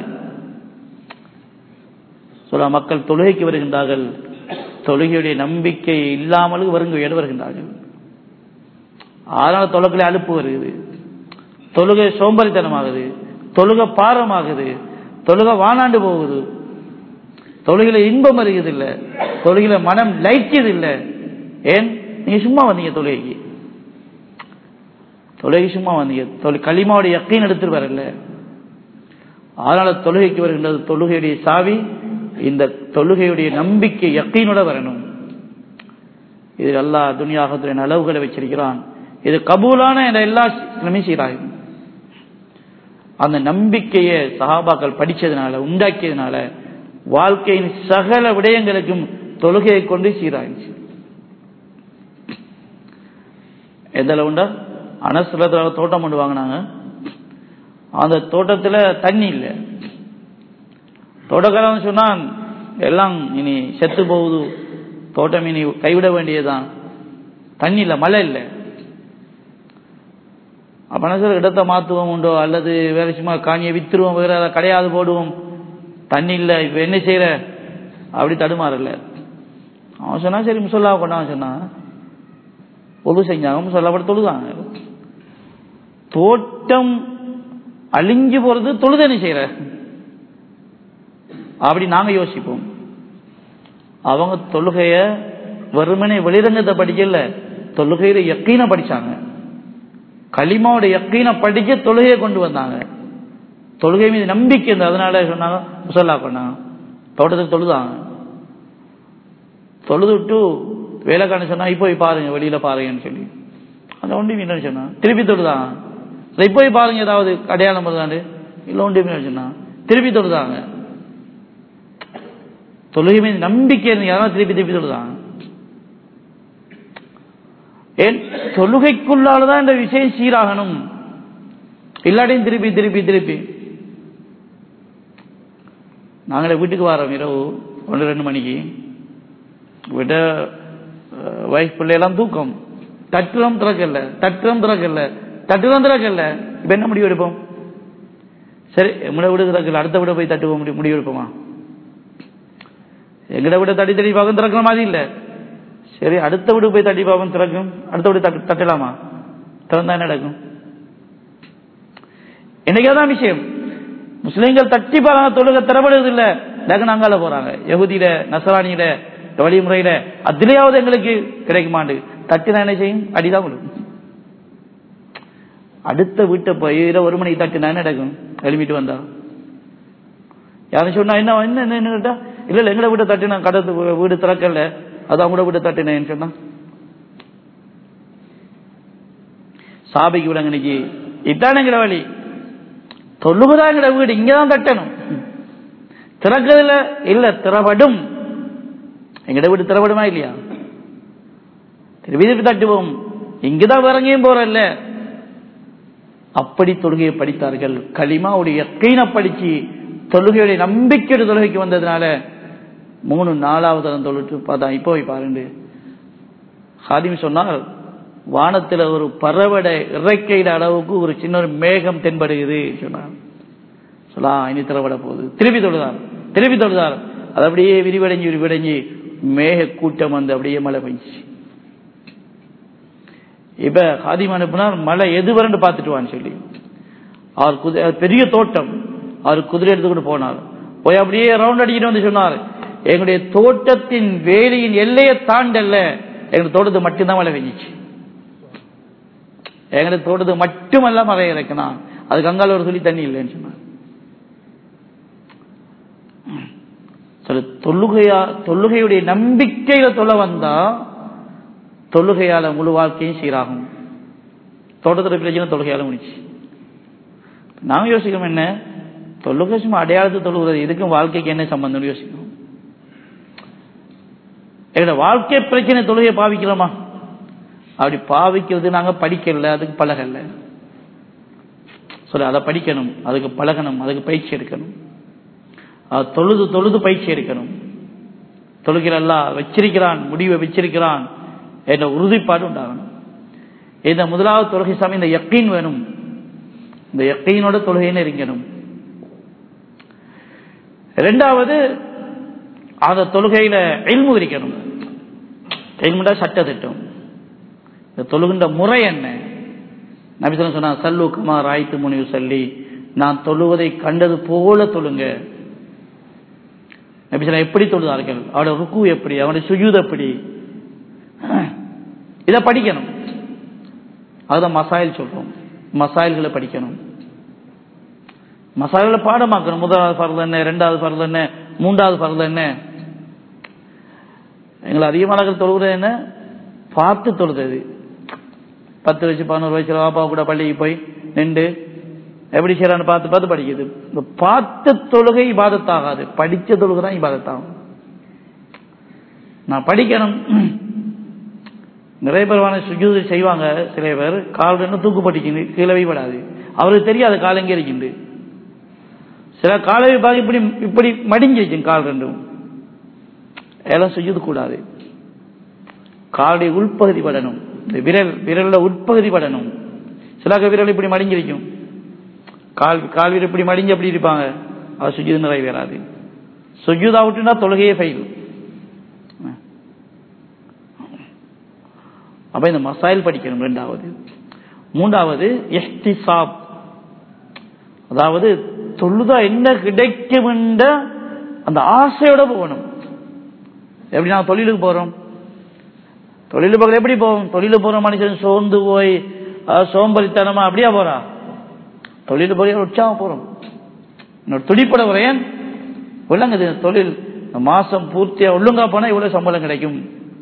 சொல்ல மக்கள் தொழுகைக்கு வருகின்றார்கள் தொழுகையுடைய நம்பிக்கை இல்லாமல் வருங்க வருகின்றார்கள் அதனால தொழுகையில அலுப்பு வருகிறது தொழுகை சோம்பரித்தனமாகுது தொழுக பாரமாகுது தொழுக வானாண்டு போகுது தொழுகையில இன்பம் வருகிறது இல்ல தொழுகையில மனம் லைக்கியது இல்ல ஏன் நீங்க சும்மா வந்தீங்க தொழுகைக்கு தொழுகை சும்மா வந்தீங்க தொழு களிமாவுடைய யக்கீன் எடுத்துட்டு வரல அதனால தொழுகைக்கு வருகின்றது தொழுகையுடைய சாவி இந்த தொழுகையுடைய நம்பிக்கை யக்கீனோட வரணும் இது எல்லா துணியாகத்துடைய அளவுகளை வச்சிருக்கிறான் இது கபூலான இந்த எல்லா சீராகும் அந்த நம்பிக்கையை சஹாபாக்கள் படிச்சதுனால உண்டாக்கியதுனால வாழ்க்கையின் சகல விடயங்களுக்கும் தொழுகையை கொண்டு சீராயிடுச்சு எதில் உண்டா அனசுலத்தில் தோட்டம் கொண்டு வாங்கினாங்க அந்த தோட்டத்தில் தண்ணி இல்லை தோட்டக்காரன் சொன்னான் எல்லாம் இனி செத்து போகுது தோட்டம் இனி கைவிட வேண்டியதுதான் தண்ணி இல்லை மழை இல்லை அப்ப சார் இடத்தை மாற்றுவோம் உண்டோ அல்லது வேற சும்மா காணியை வித்துருவோம் வேற அதை கடையாது போடுவோம் தண்ணி இல்லை இப்ப என்ன செய்யற அப்படி தடுமாறல அவன் சொன்னா சரி முசல்லாவை கொண்டான் சொன்னான் பொது செஞ்சாங்க முசல்லாப்பட தொழுதாங்க தோட்டம் அழிஞ்சு போறது தொழுது என்ன செய்யற அப்படி நாங்க யோசிப்போம் அவங்க தொழுகைய வெறுமனே வெளிரங்கத்தை படிக்கல தொழுகையில யக்கீன படிச்சாங்க களிமாவோட யக்கீன படிக்க தொழுகையை கொண்டு வந்தாங்க தொழுகை மீது நம்பிக்கை இருந்தது அதனால சொன்னாங்க முசல்லா பண்ணாங்க தோட்டத்துக்கு தொழுதாங்க தொழுது விட்டு வேலைக்கான சொன்னா இப்போ போய் பாருங்க வெளியில பாருங்கன்னு சொல்லி அந்த ஒண்டி மீன் சொன்னா திருப்பி தொழுதாங்க இப்போ போய் பாருங்க ஏதாவது அடையாளம் வருதாண்டு இல்லை ஒண்டி மீன் சொன்னா திருப்பி தொழுதாங்க தொழுகை மீது நம்பிக்கை இருந்தீங்க அதான் திருப்பி திருப்பி தொழுதாங்க ஏன் தொழுகைக்குள்ளாலதான் இந்த விஷயம் சீராகணும் இல்லாட்டியும் திருப்பி திருப்பி திருப்பி நாங்களே வீட்டுக்கு வரோம் இரவு ஒன்று ரெண்டு மணிக்கு விட வயசு பிள்ளையெல்லாம் தூக்கம் தட்டுறம் திறக்கல தட்டுறம் திறக்கல தட்டுறம் திறக்கல இப்ப என்ன முடிவு எடுப்போம் சரி எங்கட விட திறக்கல அடுத்த விட போய் தட்டுவோம் முடி- முடிவு எடுப்போமா எங்கட விட தட்டி தட்டி பார்க்க திறக்கிற மாதிரி இல்ல சரி அடுத்த வீடு போய் தட்டி பார்ப்போம் திறக்கும் அடுத்த வீடு தட்டு தட்டலாமா திறந்தா என்ன நடக்கும் என்னைக்காதான் விஷயம் முஸ்லிம்கள் தட்டி பாருங்க தொழுக திறப்படுறது இல்ல லக்ன அங்கால போறாங்க யகுதியில நசராணியில வழிமுறையில அதுலயாவது எங்களுக்கு கிடைக்குமாண்டு தட்டினா என்ன செய்யும் அடிதான் விடும் அடுத்த வீட்டை போய் இரவு ஒரு மணிக்கு தட்டினா என்ன நடக்கும் எழுப்பிட்டு வந்தா யாரும் சொன்னா என்ன என்ன என்ன- என்ன கேட்டா இல்ல இல்ல எங்கட வீட்டை தட்டினா கடத்து வீ- வீடு திறக்கல அது அவங்களோட வீட்டை தட்டினேன்னு சொன்னா சாபிக்கு விடங்க இன்னைக்கு இதானுங்கிற வழி தொழுகுதாங்கிற வீடு இங்கதான் தட்டணும் திறக்கிறதுல இல்ல திறப்படும் எங்கட வீடு திறப்படுமா இல்லையா திருப்பி திருப்பி தட்டுவோம் இங்கதான் இறங்கியும் போறல்ல அப்படி தொழுகையை படித்தார்கள் களிமாவுடைய யக்கீன படிச்சு தொழுகையுடைய நம்பிக்கையோட தொழுகைக்கு வந்ததுனால மூணு நாலாவது தரம் தொழுட்டு பார்த்தா இப்போ போய் பாருங்க ஹாதிம் சொன்னார் வானத்துல ஒரு பறவட இறக்கையிட அளவுக்கு ஒரு சின்ன ஒரு மேகம் தென்படுகிறது சொன்னார் சொல்லா இனி திறப்பட போகுது திருப்பி தொழுதார் திருப்பி தொழுதார் அது அப்படியே விரிவடைஞ்சு விரிவடைஞ்சு மேக கூட்டம் வந்து அப்படியே மழை பெஞ்சிச்சு இப்ப ஹாதிம் அனுப்புனார் மழை எது வரண்டு பார்த்துட்டு வான்னு சொல்லி அவர் குதிரை அவர் பெரிய தோட்டம் அவர் குதிரை எடுத்துக்கிட்டு போனார் போய் அப்படியே ரவுண்ட் அடிக்கிட்டு வந்து சொன்னார் எங்களுடைய தோட்டத்தின் வேலியின் எல்லையை தாண்டல்ல எங்களுடைய தோட்டத்துக்கு மட்டும்தான் மழை பெஞ்சிச்சு எங்களுடைய தோட்டத்துக்கு மட்டுமல்ல மழை இறக்கணும் அதுக்கு அங்கால ஒரு சொல்லி தண்ணி இல்லைன்னு சொன்னார் சரி தொழுகையா தொழுகையுடைய நம்பிக்கையில தொலை வந்தா தொழுகையால முழு வாழ்க்கையும் சீராகும் தோட்டத்தில் பிரச்சனை தொழுகையால முடிச்சு நாம யோசிக்கணும் என்ன தொழுகை சும்மா அடையாளத்தை தொழுகிறது இதுக்கும் வாழ்க்கைக்கு என்ன சம்பந்தம் யோசிக்கணும் எங்களோட வாழ்க்கை பிரச்சனை தொழுகையை பாவிக்கிறோமா அப்படி பாவிக்கிறது நாங்க படிக்கல அதுக்கு பழகல சொல்ல அதை படிக்கணும் அதுக்கு பழகணும் அதுக்கு பயிற்சி எடுக்கணும் அது தொழுது தொழுது பயிற்சி எடுக்கணும் தொழுகிற அல்லாஹ் வச்சிருக்கிறான் முடிவை வச்சிருக்கிறான் என்ற உறுதிப்பாடு உண்டாகணும் இந்த முதலாவது தொழுகை சாமி இந்த யக்கீன் வேணும் இந்த யக்கீனோட தொழுகையை நெருங்கணும் இரண்டாவது அந்த தொழுகையில இல்மு இருக்கணும் இல்முடா சட்ட திட்டம் இந்த தொழுகின்ற முறை என்ன நபி சொல்ல சொன்னா சல்லு குமார் ஆய்த்து முனிவு சொல்லி நான் தொழுவதை கண்டது போல தொழுங்க நபி ஸல்லல்லாஹு எப்படி தொழுதார்கள் அவருடைய ருக்கு எப்படி அவருடைய சுஜூத் எப்படி இதை படிக்கணும் அதுதான் மசாயில் சொல்றோம் மசாயில்களை படிக்கணும் மசாயில்களை பாடமாக்கணும் முதலாவது பரல் என்ன ரெண்டாவது பரல் என்ன மூன்றாவது பரல் என்ன எங்களை அதிகமான தொழுகிறது என்ன பார்த்து தொழுது பத்து வயசு பதினோரு வயசுல பாப்பா கூட பள்ளிக்கு போய் நின்று எப்படி செய்யறான்னு பார்த்து பார்த்து படிக்குது இந்த பார்த்த தொழுகை இபாதத்தாகாது படிச்ச தொழுகை தான் இபாதத்தாகும் நான் படிக்கணும் நிறைய பேர் சுஜூது செய்வாங்க சில பேர் கால் ரெண்டு தூக்குப்பட்டிக்குது கீழே வைப்படாது அவருக்கு தெரியாது கால் எங்கே இருக்கின்று சில காலை பார்த்து இப்படி இப்படி மடிஞ்சிருக்கும் கால் ரெண்டும் எல்லாம் சுஜூது கூடாது காலுடைய உள்பகுதி படணும் இந்த விரல் விரல்ல உட்பகுதி படணும் சில விரல் இப்படி மடிஞ்சிருக்கும் கால் கால் வீரர் இப்படி மடிஞ்சு அப்படி இருப்பாங்க அது சுஜூது நிறைவேறாது சுஜூதா விட்டுனா தொழுகையே ஃபெயில் அப்ப இந்த மசாயில் படிக்கணும் ரெண்டாவது மூன்றாவது எஹ்திசாப் அதாவது தொழுதா என்ன கிடைக்கும் என்ற அந்த ஆசையோட போகணும் எப்படி நான் தொழிலுக்கு போறோம் தொழில் பக்கம் எப்படி போவோம் தொழில் போற மனுஷன் சோர்ந்து போய் சோம்பரித்தனமா அப்படியா போறா தொழில் போய் உற்சாகம் போறோம் என்னோட துடிப்பட உரையன் உள்ளங்க தொழில் மாசம் பூர்த்தியா ஒழுங்கா போனா இவ்வளவு சம்பளம் கிடைக்கும்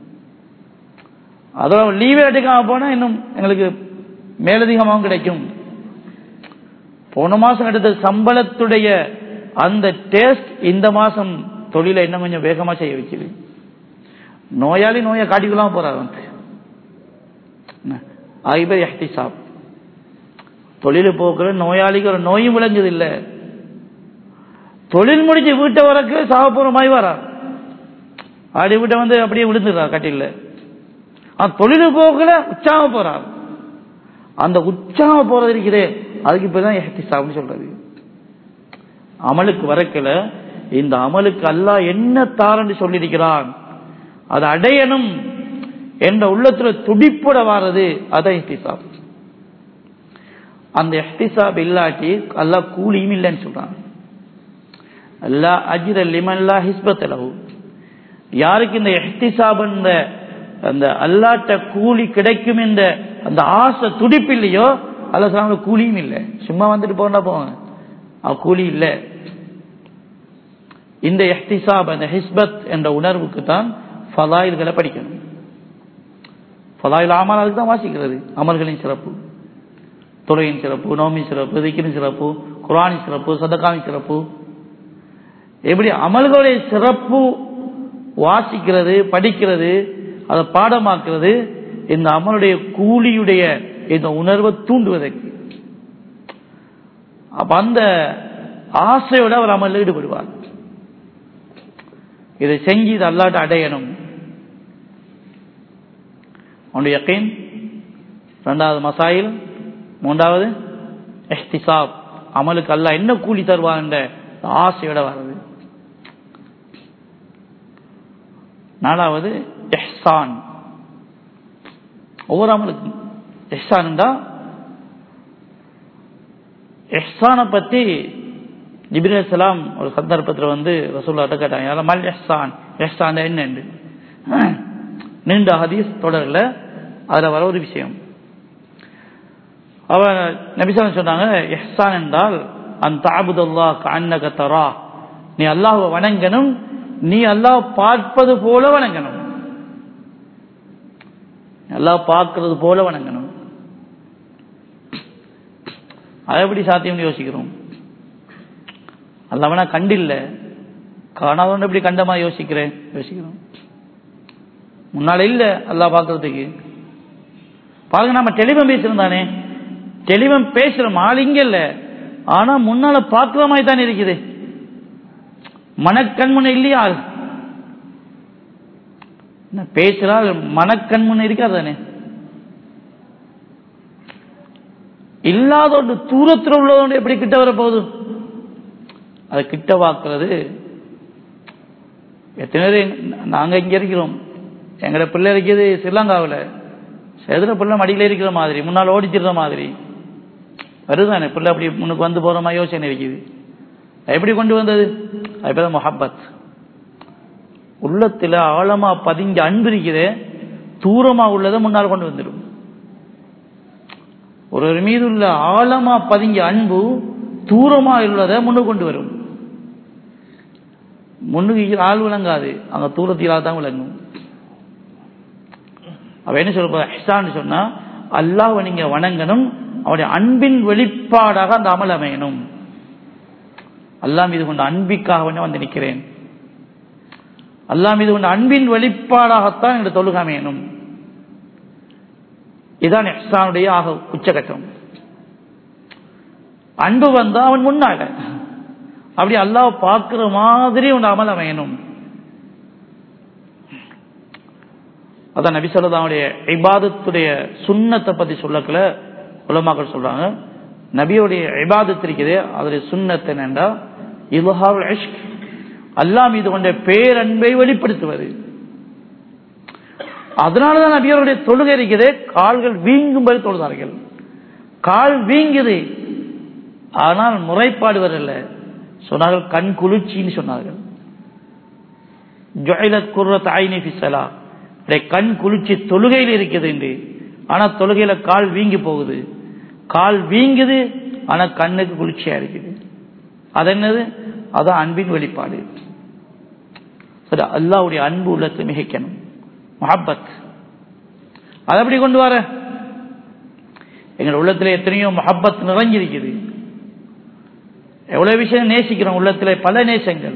அதோட லீவே எடுக்காம போனா இன்னும் எங்களுக்கு மேலதிகமாகவும் கிடைக்கும் போன மாசம் எடுத்த சம்பளத்துடைய அந்த டேஸ்ட் இந்த மாசம் தொழிலை இன்னும் கொஞ்சம் வேகமா செய்ய வைக்குது நோயாளி நோயை காட்டிக்கலாம் போறாரு வந்து ஆகிபர் எஹ்திசாப் தொழில் போக்குற நோயாளிக்கு ஒரு நோயும் விளங்குது இல்ல தொழில் முடிஞ்சு வீட்டை வரக்கு சாகப்பூர்வமாய் வரா ஆடி வீட்டை வந்து அப்படியே விழுந்துடுறா கட்டில தொழில் போக்குல உற்சாக போறார் அந்த உற்சாக போறது இருக்கிறே அதுக்கு இப்பதான் எஹ்திசாப்னு சொல்றது அமலுக்கு வரக்கல இந்த அமலுக்கு அல்லாஹ் என்ன தாரன்னு சொல்லியிருக்கிறான் அதை அடையணும் என்ற உள்ளத்துல துடிப்புட வாரது அதான் எஹ்திசாப் அந்த எஹ்திசாப் இல்லாட்டி அல்லாஹ் கூலியும் இல்லைன்னு சொல்றான் அல்லா அஜிர லிமல்லா ஹிஸ்பத் அளவு யாருக்கு இந்த எஹ்திசாப் என்ற அந்த அல்லாட்ட கூலி கிடைக்கும் என்ற அந்த ஆசை துடிப்பு இல்லையோ அல்ல சொன்னாங்க கூலியும் இல்லை சும்மா வந்துட்டு போனா போவாங்க அவ கூலி இல்லை இந்த எஹ்திசாப் அந்த ஹிஸ்பத் என்ற உணர்வுக்கு தான் ஃபலாயில்களை படிக்கணும் ஃபலாயில் அமல் அதுக்கு தான் வாசிக்கிறது அமல்களின் சிறப்பு தொழுகையின் சிறப்பு நோமின் சிறப்பு திக்கிரின் சிறப்பு குரானின் சிறப்பு சதகாவின் சிறப்பு எப்படி அமல்களுடைய சிறப்பு வாசிக்கிறது படிக்கிறது அதை பாடமாக்குறது இந்த அமலுடைய கூலியுடைய இந்த உணர்வை தூண்டுவதற்கு அப்ப அந்த ஆசையோட அவர் அமலில் ஈடுபடுவார் இதை செஞ்சு இது அல்லாட்ட அடையணும் அவனுடைய யக்கீன் ரெண்டாவது மசாயில் மூன்றாவது எஹ்திசாப் அமலுக்கு அல்ல என்ன கூலி தருவான் என்ற ஆசையோட வர்றது நாலாவது எஹ்சான் ஒவ்வொரு அமலுக்கும் எஹ்சான் எஹ்சானை பத்தி ஜிபிர் சலாம் ஒரு சந்தர்ப்பத்தில் வந்து ரசூல்லாட்ட கேட்டாங்க மல் எஹ்சான் எஹ்சான் என்ன நீண்ட ஹதீஸ் தொடரில் அதில் வர ஒரு விஷயம் அவ நபிசான் சொன்னாங்க எஹ்சான் என்றால் அந்த தாபுதல்லா கண்ணக தரா நீ அல்லாஹ் வணங்கணும் நீ அல்லாஹ் பார்ப்பது போல வணங்கணும் அல்லாஹ் பார்க்கிறது போல வணங்கணும் அதை எப்படி சாத்தியம்னு யோசிக்கிறோம் அல்லவனா கண்டில்ல காணாதவன் எப்படி கண்டமா யோசிக்கிறேன் யோசிக்கிறோம் முன்னால இல்ல அல்லாஹ் பார்க்கறதுக்கு பாருங்க நம்ம டெலிவன் பேசியிருந்தானே டெலிவன் பேசுறோம் ஆள் இங்க இல்ல ஆனா முன்னால பார்க்கிற மாதிரி தான் இருக்குது மனக்கண்முனை இல்லையா ஆள் பேசுறால் மனக்கண்முனை இருக்காதானே இல்லாத ஒன்று தூரத்தில் உள்ளதோடு எப்படி கிட்ட வர போகுது அதை கிட்ட வாக்குறது எத்தனை பேர் நாங்க இங்க இருக்கிறோம் எங்கட பிள்ளை இருக்கிறது ஸ்ரீலங்காவில் எதிர பிள்ளை மடியில இருக்கிற மாதிரி முன்னால் ஓடிச்சிருந்த மாதிரி வருதானே பிள்ளை அப்படி முன்னுக்கு வந்து போறோமா யோசனை இருக்குது எப்படி கொண்டு வந்தது அதுதான் மொஹப்பத் உள்ளத்துல ஆழமா பதிஞ்ச அன்பு இருக்குது தூரமா உள்ளதை முன்னால் கொண்டு வந்துடும் ஒருவர் மீது உள்ள ஆழமா பதிஞ்ச அன்பு தூரமா உள்ளதை முன்னுக்கு கொண்டு வரும் முன்னுக்கு ஆள் விளங்காது அங்க தூரத்தில் தான் விளங்கும் அவ என்ன சொல்ல ஹிசான்னு சொன்னா அல்லாஹ் நீங்க வணங்கணும் அவருடைய அன்பின் வெளிப்பாடாக அந்த அமல் அமையணும் அல்லாஹ் மீது கொண்ட அன்பிக்காக வேண்டி வந்து நிற்கிறேன் அல்லாஹ் மீது கொண்ட அன்பின் வெளிப்பாடாகத்தான் எங்களுடைய தொழுகை அமையணும் இதான் எஹ்சானுடைய ஆக உச்சகட்டம் அன்பு வந்தா அவன் முன்னால அப்படி அல்லாஹ் பார்க்கிற மாதிரி உன் அமல் அமையணும் அதான் நபி சொல்லதாவுடைய இபாதத்துடைய சுண்ணத்தை பத்தி சொல்லக்கல உலமாக்கள் சொல்றாங்க நபியோடைய இபாதத் இருக்குது அதனுடைய சுண்ணத்தை என்னண்டா இல்ஹால் இஷ்க் அல்லாஹ் மீது கொண்ட பேரன்பை வெளிப்படுத்துவது அதனாலதான் நபியருடைய தொழுகை இருக்குது கால்கள் வீங்கும்படி தொழுதார்கள் கால் வீங்குது ஆனால் முறைப்பாடு வரல சொன்னார்கள் கண் குளிர்ச்சின்னு சொன்னார்கள் ஜொயலத் குர்ரத் ஐனி ஃபிசலா கண் குளிர்ச்சி தொழுகையில் இருக்குது என்று ஆனா தொழுகையில கால் வீங்கி போகுது கால் வீங்குது ஆனா கண்ணுக்கு குளிர்ச்சியா இருக்குது அது என்னது அதான் அன்பின் வெளிப்பாடு சரி அல்லாவுடைய அன்பு உள்ளத்தை மிகைக்கணும் மஹப்பத் அதை எப்படி கொண்டு வர எங்கள் உள்ளத்துல எத்தனையோ மஹப்பத் நிறைஞ்சிருக்குது எவ்வளவு விஷயம் நேசிக்கிறோம் உள்ளத்துல பல நேசங்கள்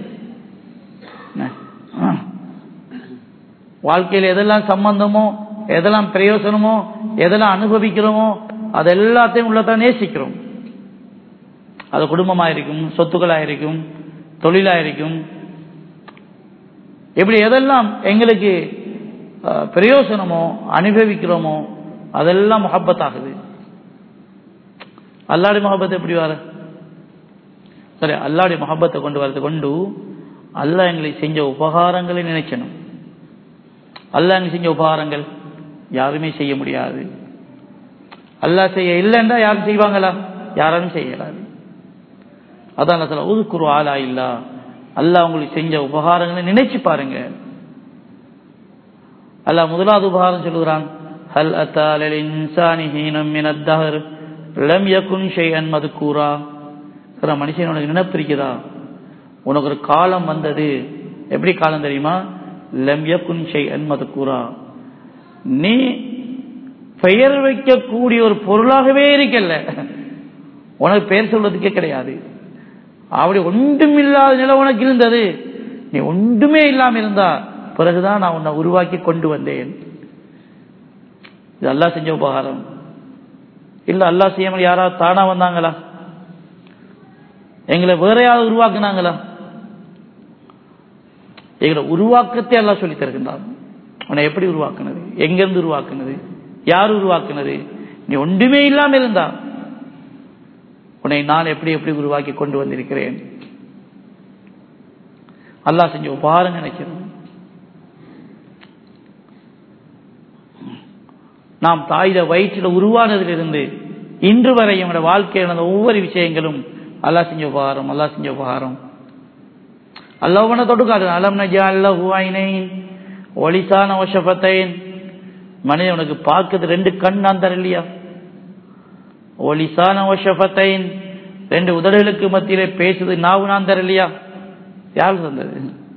வாழ்க்கையில் எதெல்லாம் சம்பந்தமோ எதெல்லாம் பிரயோசனமோ எதெல்லாம் அனுபவிக்கிறோமோ அது எல்லாத்தையும் உள்ளத்தான் நேசிக்கிறோம் அது குடும்பமா இருக்கும் சொத்துக்களா இருக்கும் தொழிலா இருக்கும் இப்படி எதெல்லாம் எங்களுக்கு பிரயோசனமோ அனுபவிக்கிறோமோ அதெல்லாம் முகப்பத் ஆகுது அல்லாடி முகப்பத் எப்படி வர சரி அல்லாடி முகப்பத்தை கொண்டு வரது கொண்டு அல்லாஹ் எங்களுக்கு செஞ்ச உபகாரங்களை நினைக்கணும் அல்லாஹ் எங்களுக்கு செஞ்ச உபகாரங்கள் யாருமே செய்ய முடியாது அல்லாஹ் செய்ய இல்லைன்னா யாரும் செய்வாங்களா யாராலும் செய்யலாது அதான் சொல்ல உதுக்குரு ஆலா இல்லா அல்லாஹ் உங்களுக்கு செஞ்ச உபகாரங்களை நினைச்சு பாருங்க அல்லாஹ் முதலாவது உபகாரம் சொல்லுகிறான் ஹல் அத்தாலில் இன்சானி ஹீனம் மினத்தஹர் லம் யகுன் ஷைஅன் மதுக்கூரா மனுஷன் உனக்கு நினைப்பு இருக்குதா உனக்கு ஒரு காலம் வந்தது எப்படி காலம் தெரியுமா லம் யகுன் ஷைஅன் மதுக்கூரா நீ பெயர் வைக்கக்கூடிய ஒரு பொருளாகவே இருக்கல உனக்கு பெயர் சொல்றதுக்கே கிடையாது அப்படி ஒன்றுமில்லாத நிலை உனக்கு இருந்தது நீ ஒன்றுமே இல்லாம இருந்தா பிறகுதான் நான் உன்னை உருவாக்கி கொண்டு வந்தேன் இது அல்லா செஞ்ச உபகாரம் இல்ல அல்லா செய்யாமல் யாராவது தானா வந்தாங்களா எங்களை வேற யாராவது உருவாக்குனாங்களா எங்களை உருவாக்கத்தை எல்லாம் சொல்லி தருகின்றான் உன்னை எப்படி உருவாக்குனது எங்கிருந்து உருவாக்குனது யார் உருவாக்குனது நீ ஒன்றுமே இல்லாம இருந்தா உன்னை நான் எப்படி எப்படி உருவாக்கி கொண்டு வந்திருக்கிறேன் அல்லாஹ் செஞ்ச உபகாரம் நினைக்கிறேன் நாம் தாயிட வயிற்றில் உருவானதிலிருந்து இன்று வரை என்னோட வாழ்க்கையில் நடந்த ஒவ்வொரு விஷயங்களும் அல்லாஹ் செஞ்ச உபகாரம் அல்லாஹ் செஞ்ச உபகாரம் அல்லாஹ் பண்ண தொடுக்காது அலம் நஜா அல்லாஹ் ஹுவாயினைன் ஒலிசான ஒஷபத்தைன் மனிதன் உனக்கு பார்க்குது ரெண்டு கண் நான் தர இல்லையா ஒலிசான ஒஷபத்தைன் ரெண்டு உதடுகளுக்கு மத்தியிலே பேசுது நாவு நான் தர இல்லையா யார் தந்தது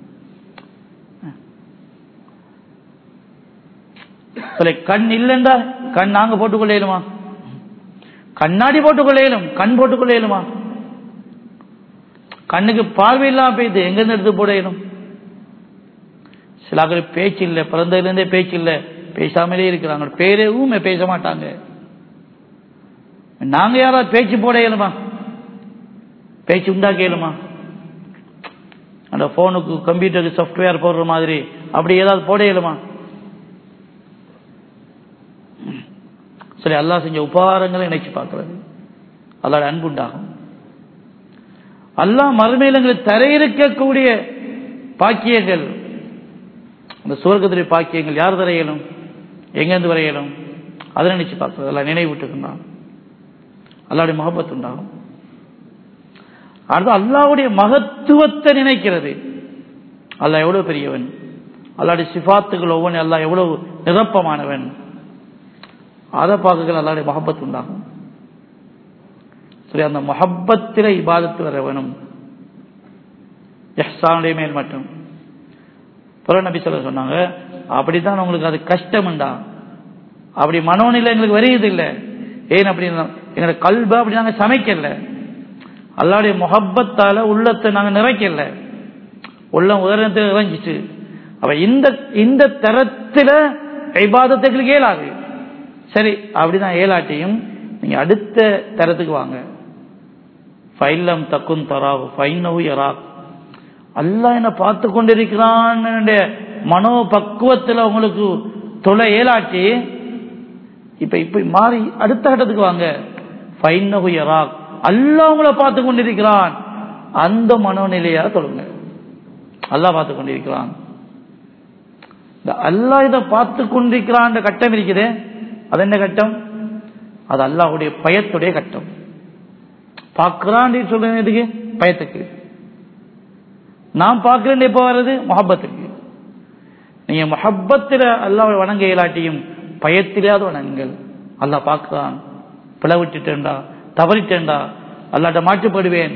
கண் இல்லைண்டா கண் நாங்க போட்டுக்கொள்ள இயலுமா கண்ணாடி போட்டுக்கொள்ள இயலும் கண் போட்டுக்கொள்ள இயலுமா கண்ணுக்கு பார்வை இல்லாம போயிது எங்கிருந்து எடுத்து போட இயலும் சில பேச்சு இல்லை பிறந்ததுலேருந்தே பேச்சு இல்லை பேசாமலே இருக்கிறாங்க பேரே ஊமே பேச மாட்டாங்க நாங்க யாராவது பேச்சு போட இயலுமா பேச்சு உண்டாக்க இயலுமா அந்த போனுக்கு கம்ப்யூட்டருக்கு சாஃப்ட்வேர் போடுற மாதிரி அப்படி ஏதாவது போட இயலுமா சரி அல்லா செஞ்ச உபகாரங்களை நினைச்சு பார்க்கிறது அல்லாட அன்புண்டாகும் அல்லாஹ் மறுமையில் எங்களுக்கு தர இருக்கக்கூடிய பாக்கியங்கள் அந்த சுவர்க்கத்துடைய பாக்கியங்கள் யார் தர இயலும் எங்கேருந்து வர இயலும் அதை நினைச்சு பார்க்கிறது எல்லாம் நினைவு விட்டுக்கின்றான் அல்லாவுடைய முகப்பத் உண்டாகும் அடுத்து அல்லாவுடைய மகத்துவத்தை நினைக்கிறது அல்லாஹ் எவ்வளவு பெரியவன் அல்லாவுடைய சிபாத்துகள் ஒவ்வொன்று அல்லாஹ் எவ்வளவு நிரப்பமானவன் அதை பார்க்கல அல்லாவுடைய மகப்பத் உண்டாகும் சரி அந்த மொஹப்பத்தில இபாதத்து வர வேணும் எஹ்சானுடைய மேல் மட்டும் புற நபி சொல்ல சொன்னாங்க அப்படித்தான் உங்களுக்கு அது கஷ்டம்டா அப்படி மனோநிலை எங்களுக்கு வருகிறது இல்லை ஏன் அப்படின்னா எங்களோட கல்ப அப்படி நாங்கள் சமைக்கல அல்லாவுடைய முகப்பத்தால உள்ளத்தை நாங்கள் நிறைக்கல உள்ளம் உதரணத்தில் இறங்கிச்சு அப்ப இந்த இந்த தரத்தில் இபாதத்துக்கு இயலாது சரி அப்படிதான் ஏலாட்டியும் நீங்க அடுத்த தரத்துக்கு வாங்க ஃபைல்லம் தக்கும் தராவு ஃபைனவு யராக் அல்லாஹ் என்ன பார்த்து கொண்டிருக்கிறான் மனோ பக்குவத்தில் உங்களுக்கு தொலை ஏலாட்டி இப்ப இப்ப மாறி அடுத்த கட்டத்துக்கு வாங்க ஃபைனஹு யராக் அல்லாஹ் உங்களை பார்த்து கொண்டிருக்கிறான் அந்த மனோநிலையா சொல்லுங்க அல்லாஹ் பார்த்து கொண்டிருக்கிறான் இந்த அல்லாஹ் இதை பார்த்து கொண்டிருக்கிறான் கட்டம் இருக்குது அது என்ன கட்டம் அது அல்லாஹுடைய பயத்துடைய கட்டம் பார்க்கிறான் சொல்றேன் எதுக்கு பயத்துக்கு நான் பார்க்கிறேன் எப்போ வர்றது மொஹப்பத்துக்கு நீங்க மொஹப்பத்தில் அல்லாஹ் வணங்க இயலாட்டியும் பயத்திலாத வணங்குங்கள் அல்லாஹ் பார்க்கிறான் பிளவிட்டுட்டேன்டா தவறிட்டேன்டா அல்லாட்ட மாற்றுப்படுவேன்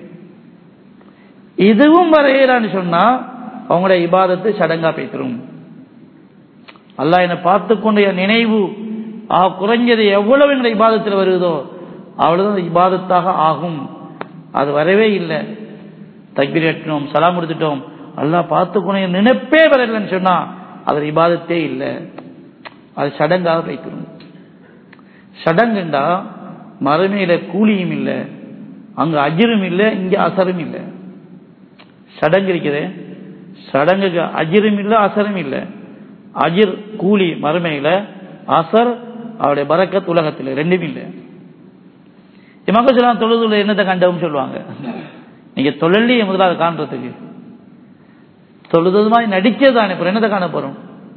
இதுவும் வரையலான்னு சொன்னா அவங்களுடைய இபாதத்து சடங்கா பேசிரும் அல்லாஹ் என்னை பார்த்து கொண்ட நினைவு ஆ குறைஞ்சது எவ்வளவு எங்களுடைய இபாதத்தில் வருதோ அவ்வளவுதான் இபாதத்தாக ஆகும் அது வரவே இல்லை தக்பீர் எட்டணும் சலாம் கொடுத்துட்டோம் அல்லாஹ் பார்த்து கொண்ட நினைப்பே வரலன்னு சொன்னா அது இபாதத்தே இல்லை அது சடங்காக வைக்கணும் சடங்குண்டா மறுமையில கூலியும் இல்லை அங்க அஜிரும் இல்லை இங்க அசரும் இல்லை சடங்கு இருக்குது சடங்குக்கு அஜிரும் இல்லை அசரும் இல்லை அஜிர் கூலி மறுமையில அசர் அவருடைய பறக்கத் உலகத்தில் ரெண்டுமே இல்லை இமக்க சொல்லலாம் தொழுதுள்ள என்னத்தை கண்டவும் சொல்லுவாங்க நீங்க தொழிலையே முதலாவது காண்றதுக்கு தொழுது மாதிரி நடிச்சது தானே இப்போ என்னத்தை காண போறோம்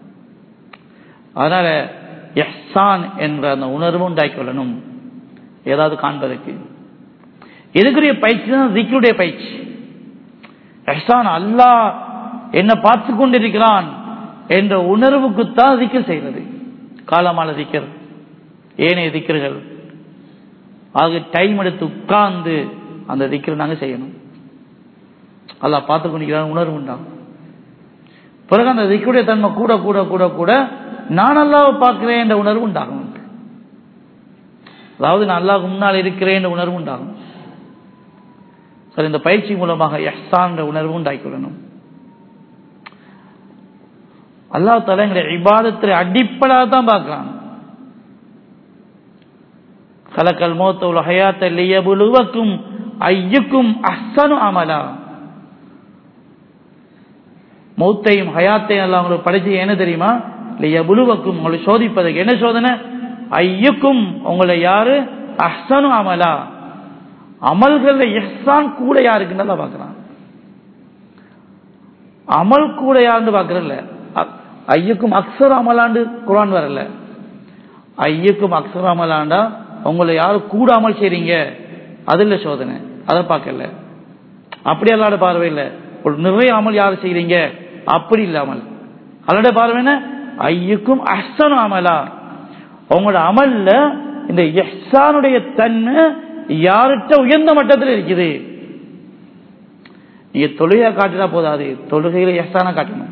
அதனால எஹ்சான் என்ற அந்த உணர்வு உண்டாக்கி கொள்ளணும் ஏதாவது காண்பதற்கு எதுக்குரிய பயிற்சி தான் திக்கருடைய பயிற்சி எஹ்சான் அல்லாஹ் என்ன பார்த்து கொண்டிருக்கிறான் என்ற உணர்வுக்குத்தான் திக்கர் செய்கிறது காலமான திக்கர் ஏனைய திக்கர்கள் ஆக டைம் எடுத்து உட்கார்ந்து அந்த திக்கர் நாங்கள் செய்யணும் அல்லாஹ் பார்த்து கொண்டிருக்கிறான் உணர்வு உண்டாகும் பிறகு அந்த திக்குடைய தன்மை கூட கூட கூட கூட நான் அல்லாவை பார்க்கிறேன் என்ற உணர்வு உண்டாகும் அதாவது நான் அல்லாஹ் முன்னால் இருக்கிறேன் என்ற உணர்வு உண்டாகும் சரி இந்த பயிற்சி மூலமாக எஹ்சான் என்ற உணர்வு உண்டாக்கிவிடணும் அல்லாஹ் தலா எங்களை இபாதத்தில் அடிப்படையாக தான் பார்க்கிறான் கலக்கல் மோத்தவுல் ஹயாத்த லியபுலுவக்கும் ஐயுக்கும் அஹ்சனு அமலா மௌத்தையும் ஹயாத்தையும் எல்லாம் உங்களுக்கு படைச்சு என்ன தெரியுமா லியபுலுவக்கும் உங்களை சோதிப்பதற்கு என்ன சோதனை ஐயுக்கும் உங்களை யாரு அஹ்சனு அமலா அமல்கள் எஹ்சான் கூட யாருக்குன்னு தான் பார்க்கிறான் அமல் கூட யாருன்னு பார்க்கறதில்ல ஐயுக்கும் அக்சர் அமலாண்டு குரான் வரல ஐயுக்கும் அக்சர் அமலாண்டா உங்களை யாரும் கூட அமல் செய்றீங்க அதில் சோதனை அதை பார்க்கல அப்படி அல்லாட பார்வை இல்லை ஒரு நிறைய அமல் யார் செய்றீங்க அப்படி இல்லாமல் அல்லாட பார்வை என்ன ஐயுக்கும் அஹ்சனு அமலா உங்களோட அமல்ல இந்த எஹ்சானுடைய தன்மை யார்கிட்ட உயர்ந்த மட்டத்தில் இருக்குது நீங்க தொழுகையா காட்டினா போதாது தொழுகையில எஹ்சானா காட்டணும்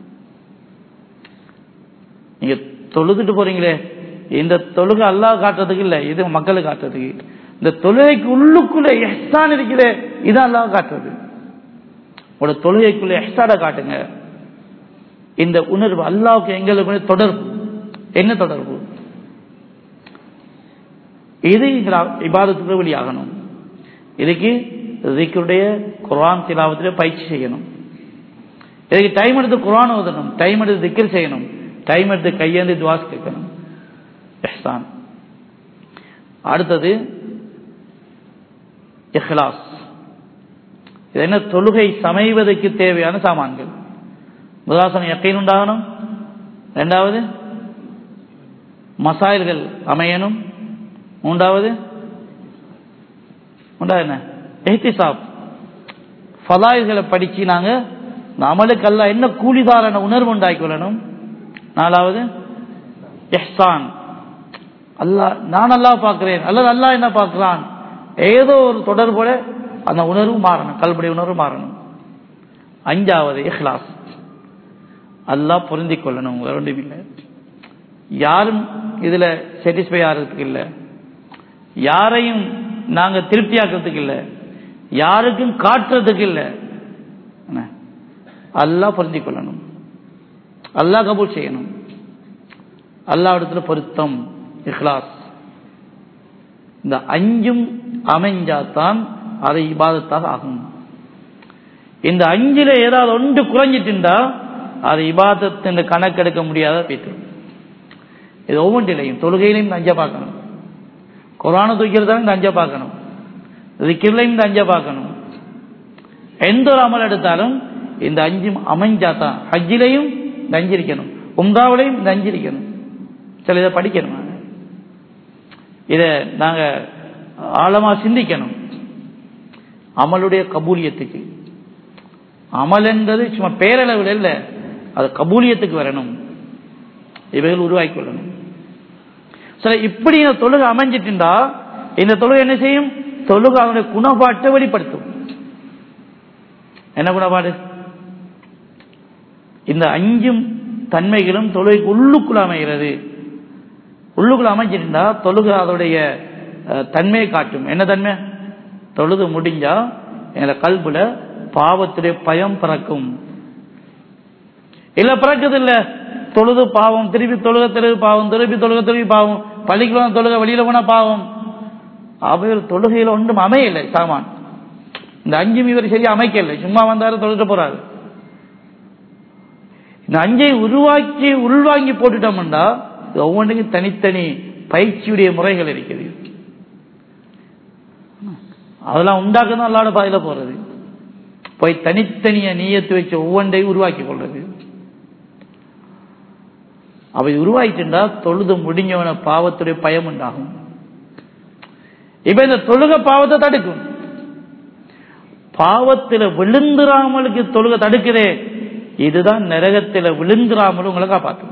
நீங்க தொழுதுட்டு போறீங்களே இந்த தொழுகை அல்லாஹ் காட்டுறதுக்கு இல்ல இது மக்களுக்கு காட்டுறதுக்கு இந்த தொழுகைக்கு உள்ளுக்குள்ள எஹ்சான் இருக்குது இது அல்லாஹ் காட்டுறது உங்களோட தொழுகைக்குள்ள எஹ்சான காட்டுங்க இந்த உணர்வு அல்லாவுக்கு எங்களுக்கு தொடர்பு என்ன தொடர்பு இது இபாதத்துக்கு வெளியாகணும் இதுக்கு இதுக்குடைய குரான் திலாவத்தில் பயிற்சி செய்யணும் இதுக்கு டைம் எடுத்து குரான் ஓதணும் டைம் எடுத்து திக்கர் செய்யணும் டைம் எடுத்து கையேந்து துவாஸ் கேட்கணும் எஹ்சான் அடுத்தது இஹ்லாஸ் இது என்ன தொழுகை சமைவதற்கு தேவையான சாமான்கள் முதலாசனம் எக்கையில் உண்டாகணும் இரண்டாவது மசாயல்கள் அமையணும் மூன்றாவது உண்டா என்ன எஹ்திசாப் ஃபலாய்களை படிச்சு நாங்க இந்த அமலுக்கு அல்ல என்ன கூலிதாரான உணர்வு உண்டாக்கி கொள்ளணும் நாலாவது எஹ்சான் அல்லாஹ் நான் அல்லாஹ் பார்க்கிறேன் அல்லது அல்லாஹ் என்ன பார்க்கிறான் ஏதோ ஒரு தொடர்போட அந்த உணர்வு மாறணும் கல்புடைய உணர்வு மாறணும் அஞ்சாவது இஹ்லாஸ் அல்லாஹ் பொருந்திக் கொள்ளணும் வேற ஒன்றும் இல்லை யாரும் இதுல சாட்டிஸ்ஃபை ஆகிறதுக்கு இல்லை யாரையும் நாங்க திருப்தியாக்குறதுக்கு இல்லை யாருக்கும் காட்டுறதுக்கு இல்லை என்ன? அல்லாஹ் பொருந்திக் கொள்ளணும் அல்லாஹ் கபூல் செய்யணும் அல்லாவிடத்துல பொருத்தம் இஹ்லாஸ் இந்த அஞ்சும் அமைஞ்சாதான் அதை இபாதத்தாக ஆகும் இந்த அஞ்சுல ஏதாவது ஒன்று குறைஞ்சிட்டுண்டா அது இபாதத்தின் கணக்கெடுக்க முடியாத போயிட்டு இது ஒவ்வொன்றிலையும் தொழுகையிலையும் இந்த அஞ்சை பார்க்கணும் குரானை தூக்கிறதாலும் இந்த அஞ்சை பார்க்கணும் திக்கிர்லையும் இந்த அஞ்சை பார்க்கணும் எந்த ஒரு அமல் எடுத்தாலும் இந்த அஞ்சும் அமைஞ்சாதான் ஹஜ்ஜிலையும் இந்த அஞ்சு இருக்கணும் உம்ராவிலையும் இந்த அஞ்சு இருக்கணும் சில இதை படிக்கணும் நாங்க. இதை நாங்க ஆழமா சிந்திக்கணும் அமலுடைய கபூலியத்துக்கு அமல் என்பது சும்மா பேரளவில் இல்லை அது கபூலியத்துக்கு வரணும் இவைகள் உருவாக்கி கொள்ளணும் சரி இப்படி இந்த தொழுகை அமைஞ்சிட்டுண்டா இந்த தொழுகை என்ன செய்யும் தொழுகை அவனுடைய குணப்பாட்டை வெளிப்படுத்தும் என்ன குணப்பாடு இந்த அஞ்சும் தன்மைகளும் தொழுகைக்கு உள்ளுக்குள் அமைகிறது உள்ளுக்குள் அமைஞ்சிருந்தா தொழுகை அதோடைய அஹ், தன்மையை காட்டும் என்ன தன்மை தொழுது முடிஞ்சா எங்களை கல்புல பாவத்துடைய பயம் பிறக்கும் இல்ல பிறக்குது இல்ல தொழுது பாவம் திருப்பி தொழுக திருப்பி பாவம் திருப்பி தொழுக திருப்பி பாவம் பள்ளிக்கு போனா தொழுக வெளியில போனா பாவம் அவைகள் தொழுகையில ஒன்றும் அமையலை சாமான் இந்த அஞ்சும் இவர் சரியா அமைக்கல சும்மா வந்தாரு தொழுட்டு போறாரு இந்த அஞ்சை உருவாக்கி உள்வாங்கி போட்டுட்டோம்னா இது ஒவ்வொன்றுக்கும் தனித்தனி பயிற்சியுடைய முறைகள் இருக்குது அதெல்லாம் உண்டாக்குதான் அல்லாட பாதையில போறது போய் தனித்தனிய நீயத்து வச்சு ஒவ்வொன்றையும் உருவாக்கி கொள்றது அவை உருவாக்கிட்டுண்டா தொழுது முடிஞ்சவன பாவத்துடைய பயம் உண்டாகும் இப்ப இந்த தொழுக பாவத்தை தடுக்கும் பாவத்தில் விழுந்துராமலுக்கு தொழுக தடுக்குதே இதுதான் நரகத்தில் விழுந்துராமல் உங்களை காப்பாற்றும்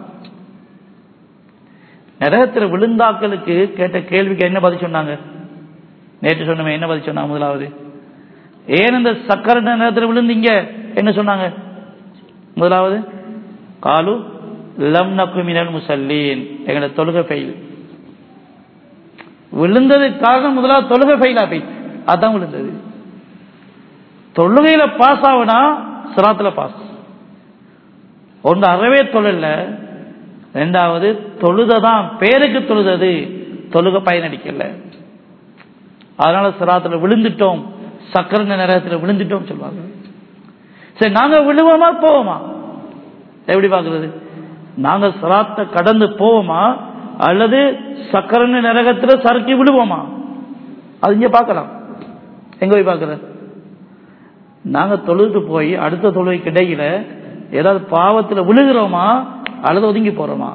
நரகத்தில் விழுந்தாக்களுக்கு கேட்ட கேள்விக்கு என்ன பதில் சொன்னாங்க நேற்று சொன்னவன் என்ன பதில் சொன்னாங்க முதலாவது ஏன் இந்த சக்கர நேரத்தில் விழுந்தீங்க என்ன சொன்னாங்க முதலாவது காலு லம் நக்கு மினல் முசல்லீன் எங்களோட தொழுகை ஃபெயில் விழுந்ததுக்கு காரணம் முதலாவது தொழுகை ஃபெயிலா போயிடுச்சு அதான் விழுந்தது தொழுகையில பாஸ் ஆகுனா சிராத்துல பாஸ் ஒன்று அறவே தொழில்ல ரெண்டாவது தொழுததான் பேருக்கு தொழுதது தொழுக பயனடிக்கல அதனால சிராத்துல விழுந்துட்டோம் சக்கர நேரத்தில் விழுந்துட்டோம் சொல்லுவாங்க சரி நாங்க விழுவோமா போவோமா எப்படி பாக்குறது நாங்க சிராத்தை கடந்து போவோமா அல்லது சக்கர நரகத்துல சறுக்கி விழுவோமா அது இங்க பார்க்கலாம் எங்க போய் பார்க்கறது நாங்க தொழுது போய் அடுத்த தொழுகைக்கு இடையில ஏதாவது பாவத்துல விழுகிறோமா அல்லது ஒதுங்கி போறோமா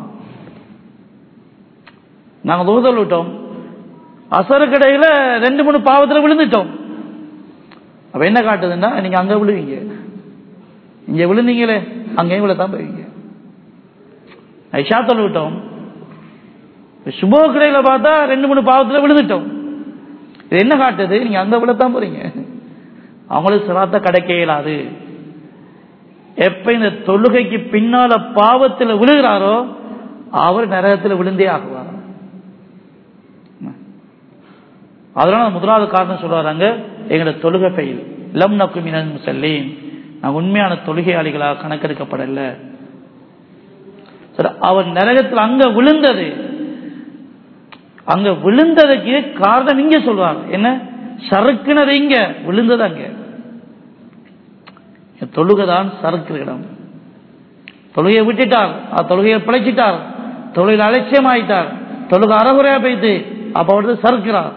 நாங்க தொழுதல் விட்டோம் அசருக்கு இடையில ரெண்டு மூணு பாவத்துல விழுந்துட்டோம் அப்ப என்ன காட்டுதுன்னா நீங்க அங்க விழுவீங்க இங்க விழுந்தீங்களே அங்கேயும் விழத்தான் போவீங்க ஐஷா தொழு விட்டோம் சுபோ கடையில பார்த்தா ரெண்டு மூணு பாவத்துல விழுந்துட்டோம் இது என்ன காட்டுது நீங்க அங்க விழத்தான் போறீங்க அவங்களுக்கு சிராத்த கிடைக்க இயலாது எப்ப இந்த தொழுகைக்கு பின்னால பாவத்தில் விழுகிறாரோ அவர் நரகத்தில் விழுந்தே ஆகுவார் அதனால முதலாவது காரணம் சொல்றாங்க எங்களோட தொழுகை ஃபெயில் லம் நக்கு மினல் முசல்லீன் நான் உண்மையான தொழுகையாளிகளாக கணக்கெடுக்கப்படல சரி, அவர் நரகத்தில் அங்க விழுந்தது அங்க விழுந்ததுக்கு காரணம் இங்க சொல்றாங்க என்ன சறுக்குனது இங்க விழுந்தது அங்க தொழுகைதான் சறுக்குற இடம் தொழுகையை விட்டுட்டார் அவர் தொழுகையை பிழைச்சிட்டார் தொழுகையில் அலட்சியமாயிட்டார் தொழுகை அறகுறையா போயிட்டு அப்ப அவர் சறுக்கிறார்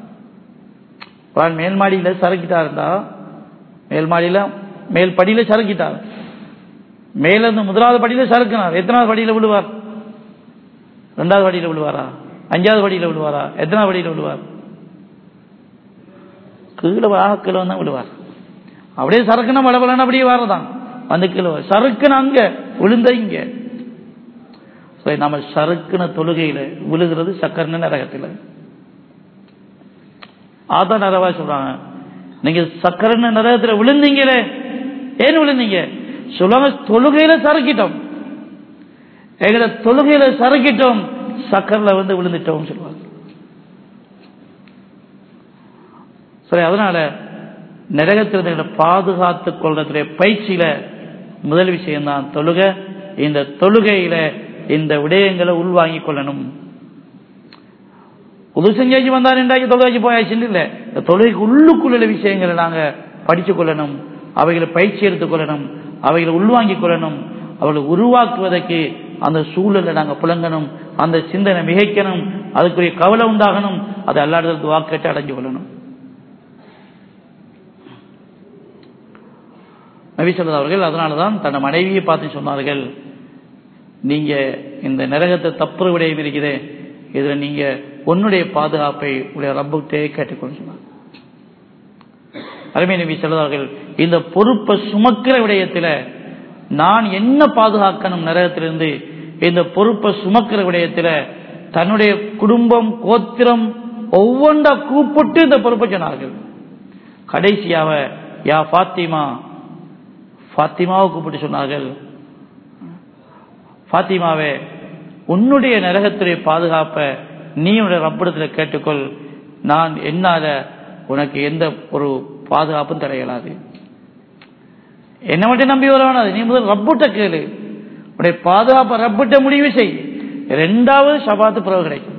மேல் மாடியில சறுக்கிட்டாருந்தா மேல் மாடியில மேல் படியில சறுக்கிட்டார் மேல இருந்து முதலாவது படியில சறுக்கினார் எத்தனாவது படியில விழுவார் ரெண்டாவது படியில விழுவாரா அஞ்சாவது படியில விழுவாரா எத்தனாவது படியில விழுவார் கீழே ஆக கீழே தான் விழுவார் அப்படியே சறுக்குனா பலபலன்னு அப்படியே வரதான் வந்து கீழே வரும். சறுக்குன அங்க விழுந்த இங்க சரி, நம்ம சறுக்குன தொழுகையில விழுகிறது சக்கரன நரகத்தில் அதான் நரவா சொல்றாங்க நீங்க சக்கரன நரகத்தில் விழுந்தீங்களே ஏன் விழுந்தீங்க சொல்லுவாங்க தொழுகையில சறுக்கிட்டோம் எங்கட தொழுகையில சறுக்கிட்டோம் சக்கரில் வந்து விழுந்துட்டோம் சொல்லுவாங்க சரி அதனால நரகத்திலிருந்து பாதுகாத்துக் கொள்றதுடைய பயிற்சியில முதல் விஷயம்தான் தொழுக இந்த தொழுகையில இந்த விடயங்களை உள்வாங்கிக் கொள்ளணும் புது செஞ்சாச்சு வந்தார் என்றாச்சு தொழுகைக்கு போயாச்சுன்னு இல்லை இந்த தொழுகைக்கு உள்ளுக்குள்ள விஷயங்களை நாங்க படித்துக் கொள்ளணும் அவைகளை பயிற்சி எடுத்துக் கொள்ளணும் அவைகளை உள்வாங்கிக் கொள்ளணும் அவர்களை உருவாக்குவதற்கு அந்த சூழலை நாங்க புழங்கணும் அந்த சிந்தனை மிகைக்கணும் அதுக்குரிய கவலை உண்டாகணும் அதை அல்லாடுறது வாக்கேட்டு அடைஞ்சு கொள்ளணும் நபிசல்லா அவர்கள் அதனாலதான் தன் மனைவியை பார்த்து சொன்னார்கள் நீங்க இந்த நரகத்தை தப்புற விடயம் இருக்கிறே இதுல நீங்க உன்னுடைய பாதுகாப்பை உடைய ரப்புட்டே கேட்டுக்கொண்டு சொன்னார் அருமை நபி சொல்லுவார்கள் இந்த பொறுப்பை சுமக்கிற விடயத்துல நான் என்ன பாதுகாக்கணும் நரகத்திலிருந்து இந்த பொறுப்பை சுமக்கிற விடயத்துல தன்னுடைய குடும்பம் கோத்திரம் ஒவ்வொன்றா கூப்பிட்டு இந்த பொறுப்பை சொன்னார்கள் கடைசியாவ யா ஃபாத்திமா ஃபாத்திமாவை கூப்பிட்டு சொன்னார்கள் ஃபாத்திமாவே உன்னுடைய நரகத்துடைய பாதுகாப்பை நீ உன்னுடைய ரப்பிடத்தில் கேட்டுக்கொள் நான் என்னால உனக்கு எந்த ஒரு பாதுகாப்பும் தர இயலாது என்ன மட்டும் நம்பி வரவானாது நீ முதல் ரப்புட்ட கேளு உடைய பாதுகாப்பை ரப்பிட்ட முடிவு செய் ரெண்டாவது சபாத்து பிறகு கிடைக்கும்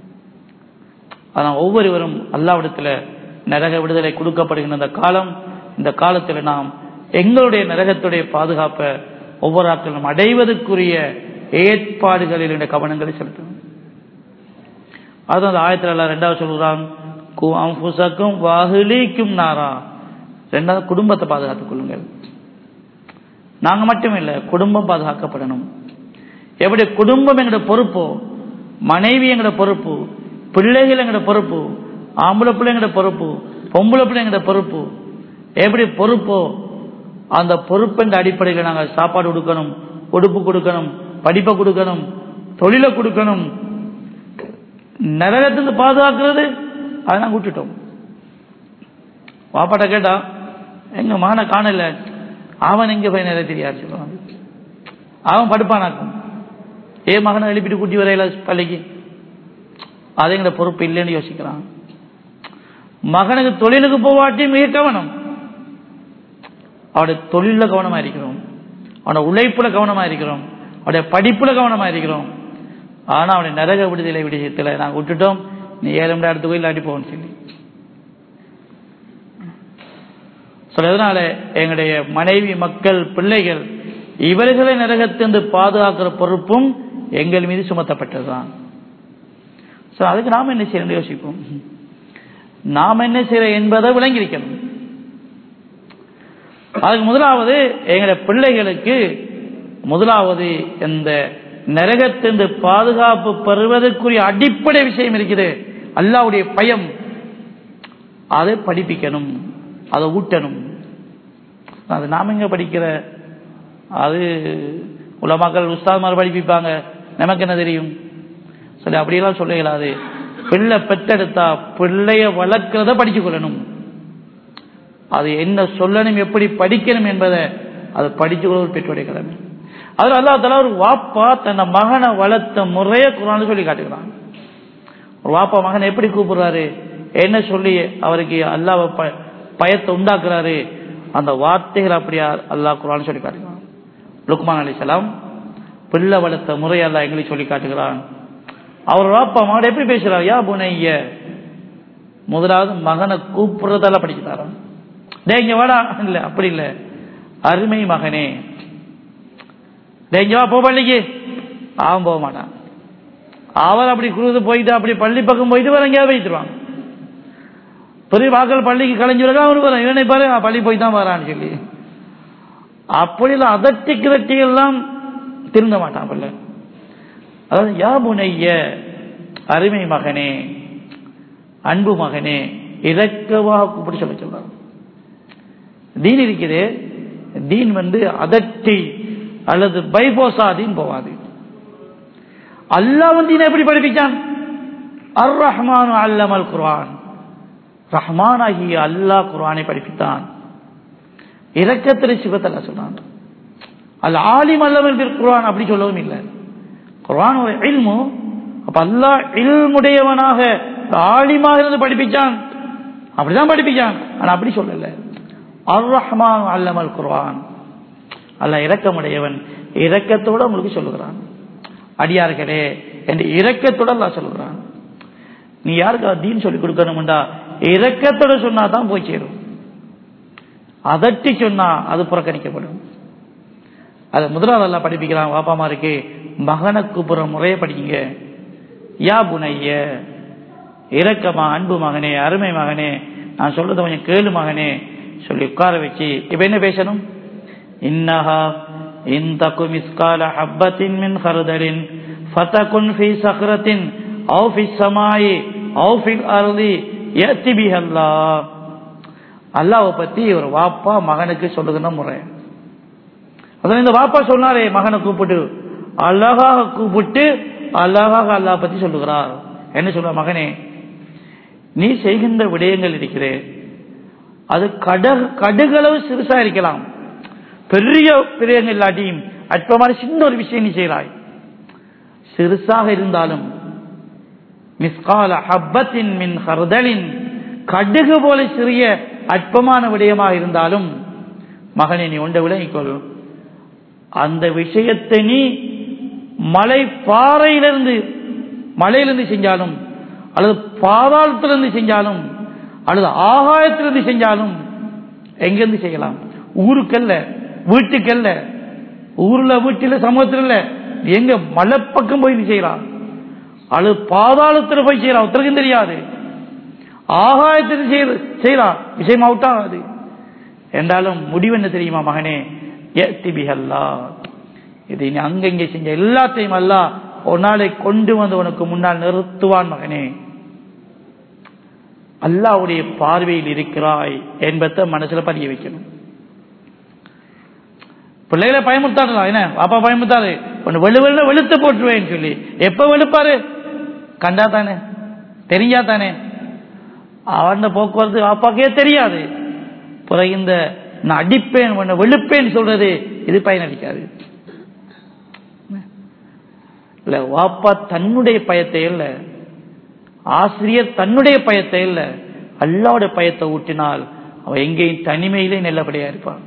ஆனால் ஒவ்வொருவரும் அல்லாவிடத்துல நரக விடுதலை கொடுக்கப்படுகின்ற இந்த காலம் இந்த காலத்தில் நாம் எங்களுடைய நரகத்துடைய பாதுகாப்பை ஒவ்வொரு ஆக்களும் அடைவதற்குரிய ஏற்பாடுகளில் இந்த கவனங்களை செலுத்தணும் அது அந்த ஆயத்தில் எல்லாம் ரெண்டாவது சொல்கிறான் அம்புசக்கும் வாகுலிக்கும் நாரா ரெண்டாவது குடும்பத்தை பாதுகாத்துக் கொள்ளுங்கள் நாங்க மட்டும் இல்லை குடும்பம் பாதுகாக்கப்படணும் எப்படி குடும்பம் எங்களோட பொறுப்போ மனைவி எங்களோட பொறுப்பு பிள்ளைகள் எங்களோட பொறுப்பு ஆம்பளை பிள்ளை எங்களோட பொறுப்பு பொம்பளை பிள்ளை எங்களோட பொறுப்பு எப்படி பொறுப்போ அந்த பொறுப்பின் அடிப்படையில் நாங்கள் சாப்பாடு கொடுக்கணும் உடுப்பு கொடுக்கணும் படிப்பை கொடுக்கணும் தொழிலை கொடுக்கணும் நரகத்திலிருந்து பாதுகாக்கிறது அதை நாங்கள் விட்டுட்டோம் வாப்பாட்ட கேட்டா எங்க மகனை காணல அவன் எங்க போய் நிறைய தெரியாது சொல்லுவான் அவன் படுப்பானாக்கும் ஏ மகனை எழுப்பிட்டு கூட்டி வரையில பள்ளிக்கு அது எங்க பொறுப்பு இல்லைன்னு யோசிக்கிறான் மகனுக்கு தொழிலுக்கு போவாட்டி மிக கவனம் அவருடைய தொழில கவனமா இருக்கிறோம் அவனோட உழைப்புல கவனமா இருக்கிறோம் அவருடைய படிப்புல கவனமா இருக்கிறோம் ஆனா அவனுடைய நரக விடுதலை விடயத்துல நாங்க விட்டுட்டோம் நீ ஏழு மணி இடத்துக்கு இல்லாட்டி போகணும் சொல்லி சொல்ல அதனால எங்களுடைய மனைவி மக்கள் பிள்ளைகள் இவர்களை நரகத்திலிருந்து பாதுகாக்கிற பொறுப்பும் எங்கள் மீது சுமத்தப்பட்டதுதான் அதுக்கு நாம் என்ன செய்யணும் யோசிப்போம் நாம் என்ன செய்யறோம் என்பதை விளங்கியிருக்கணும் அதுக்கு முதலாவது எங்களுடைய பிள்ளைகளுக்கு முதலாவது இந்த நரகத்திலிருந்து பாதுகாப்பு பெறுவதற்குரிய அடிப்படை விஷயம் இருக்குது அல்லாவுடைய பயம் அதை படிப்பிக்கணும் அதை ஊட்டணும் அது நாம எங்க படிக்கிற அது உலமாக்கள் உஸ்தாத்மார் படிப்பிப்பாங்க நமக்கு என்ன தெரியும் சரி அப்படியெல்லாம் சொல்ல இயலாது பிள்ளை பெற்றெடுத்தா பிள்ளைய வளர்க்கிறத படிச்சு கொள்ளணும் அது என்ன சொல்லணும் எப்படி படிக்கணும் என்பதை அதை படிச்சு கொள்ள ஒரு பெற்றோடைய கடமை அதில் அல்லா தலா ஒரு வாப்பா தன்னை மகனை வளர்த்த முறைய குரான் சொல்லி காட்டுகிறான் ஒரு வாப்பா மகனை எப்படி கூப்பிடுறாரு என்ன சொல்லி அவருக்கு அல்லாவை பயத்தை உண்டாக்குறாரு அந்த வார்த்தைகள் அப்படியா அல்லாஹ் குரான் சொல்லி காட்டுகிறான் லுக்மான் அலி சலாம் பிள்ளை வளர்த்த முறை அல்லா எங்களுக்கு சொல்லி காட்டுகிறான் அவர் வாப்பா மகன் எப்படி பேசுறார் யா புனைய முதலாவது மகனை கூப்பிடுறதெல்லாம் படிக்கிறாராம் டேங்க வாடா இல்ல அப்படி இல்ல அருமை மகனே டேங்க வா போ பள்ளிக்கு அவன் போக மாட்டான் அவர் அப்படி குருது போயிட்டு அப்படி பள்ளி பக்கம் போயிட்டு வர எங்கேயாவது வைத்துருவாங்க பெரிய வாக்கள் பள்ளிக்கு கலைஞ்சு வரா அவரு வரான் இவனை பாரு பள்ளி போய் தான் வரான்னு சொல்லி அப்படிலாம் அதட்டி கிரட்டி எல்லாம் திருந்த மாட்டான் பிள்ளை அதாவது யா புனைய அருமை மகனே அன்பு மகனே இறக்கமாக கூப்பிட்டு சொல்ல சொல்றாங்க தீன் இருக்குது தீன் வந்து அதட்டி அல்லது பைபோசா தீன் போவாது அல்லாஹ் வந்து தீனை எப்படி படிப்பிச்சான் அர் ரஹ்மான் அல்லமல் குர்ஆன் ரஹ்மான் ஆகிய அல்லாஹ் குர்ஆனை படிப்பித்தான் இரக்கத்திலே சிவத்தல்ல சொன்னான் அல் ஆலிம் அல்லமல் பில் குர்ஆன் அப்படி சொல்லவும் இல்லை குர்ஆன் ஒரு இல்மு அப்ப அல்லாஹ் இல்முடையவனாக ஆலிமாக இருந்து படிப்பிச்சான் அப்படிதான் படிப்பிச்சான் ஆனா அப்படி சொல்லல அர் ரஹ்மான் அல்லமல் குர்ஆன் அல்லாஹ் இரக்கமுடையவன் இரக்கத்தோட உங்களுக்கு சொல்லுகிறான் அடியார்களே என்று இரக்கத்தோட அல்லாஹ் சொல்லுகிறான் நீ யாருக்கு தீன் சொல்லி கொடுக்கணும்டா இரக்கத்தோட சொன்னா தான் போய் சேரும் அதட்டி சொன்னா அது புறக்கணிக்கப்படும் அது முதலாவது எல்லாம் படிப்பிக்கிறான் வாப்பாமா இருக்கு மகனை கூப்பிடுற முறையை படிக்கீங்க யா புனைய இரக்கமா அன்பு மகனே அருமை மகனே நான் சொல்றத கொஞ்சம் கேளு மகனே சொல்லி உட்கார வச்சு இப்ப என்ன பேசணும் இன்னஹா இந்த குமிஸ்கால ஹப்பத்தின் மின் ஹருதலின் ஃபதகுன் ஃபி சக்ரத்தின் அவு ஃபி சமாயி அவு ஃபில் அருதி ஏத்தி பிஹல்லா அல்லாவை பத்தி ஒரு வாப்பா மகனுக்கு சொல்லுகிற முறை அதான் இந்த வாப்பா சொன்னாரே மகனை கூப்பிட்டு அழகாக கூப்பிட்டு அழகாக அல்லா பத்தி சொல்லுகிறார் என்ன சொல்ற மகனே நீ செய்கின்ற விடயங்கள் இருக்கிறே அது கடகு கடுகளவு சிறுசா இருக்கலாம் பெரிய பிரியங்கள் இல்லாட்டியும் அற்பமான சின்ன ஒரு விஷயம் நீ செய்கிறாய் சிறுசாக இருந்தாலும் மிஸ்கால ஹப்பத்தின் மின் ஹர்தலின் கடுகு போல சிறிய அற்பமான விடயமாக இருந்தாலும் மகனை நீ ஒன்றை விளங்கிக்கொள் அந்த விஷயத்தை நீ மலை பாறையிலிருந்து மலையிலிருந்து செஞ்சாலும் அல்லது பாதாளத்திலிருந்து செஞ்சாலும் அல்லது ஆகாயத்திலிருந்து செஞ்சாலும் எங்கிருந்து செய்யலாம் ஊருக்கல்ல வீட்டுக்கல்ல ஊர்ல வீட்டில சமூகத்தில் இல்ல எங்க மலை பக்கம் போய் நீ செய்யலாம் அல்லது பாதாளத்தில் போய் செய்யலாம் ஒருத்தருக்கும் தெரியாது ஆகாயத்தில் செய்யலாம் விஷயம் அவுட் ஆகாது என்றாலும் முடிவு என்ன தெரியுமா மகனே அல்லா இதை நீ அங்கங்கே செஞ்ச எல்லாத்தையும் அல்ல ஒரு நாளை கொண்டு வந்து உனக்கு முன்னால் நிறுத்துவான் மகனே அல்லாவுடைய பார்வையில் இருக்கிறாய் என்பதை மனசுல பதிய வைக்கணும் பிள்ளைகளை பயமுறுத்தாடலாம் என்ன பாப்பா பயமுறுத்தாரு ஒன்று வெளு வெள்ள வெளுத்து போட்டுருவேன்னு சொல்லி எப்ப வெளுப்பாரு கண்டா தானே தெரிஞ்சா தானே அவன் போக்குவரத்து அப்பாக்கே தெரியாது பிறகு இந்த நான் அடிப்பேன் உன்னை வெளுப்பேன் சொல்றது இது பயனளிக்காது இல்ல வாப்பா தன்னுடைய பயத்தை இல்ல ஆசிரியர் தன்னுடைய பயத்தை இல்ல அல்லாவுடைய பயத்தை ஊட்டினால் அவன் எங்கேயும் தனிமையிலே நல்லபடியா இருப்பான்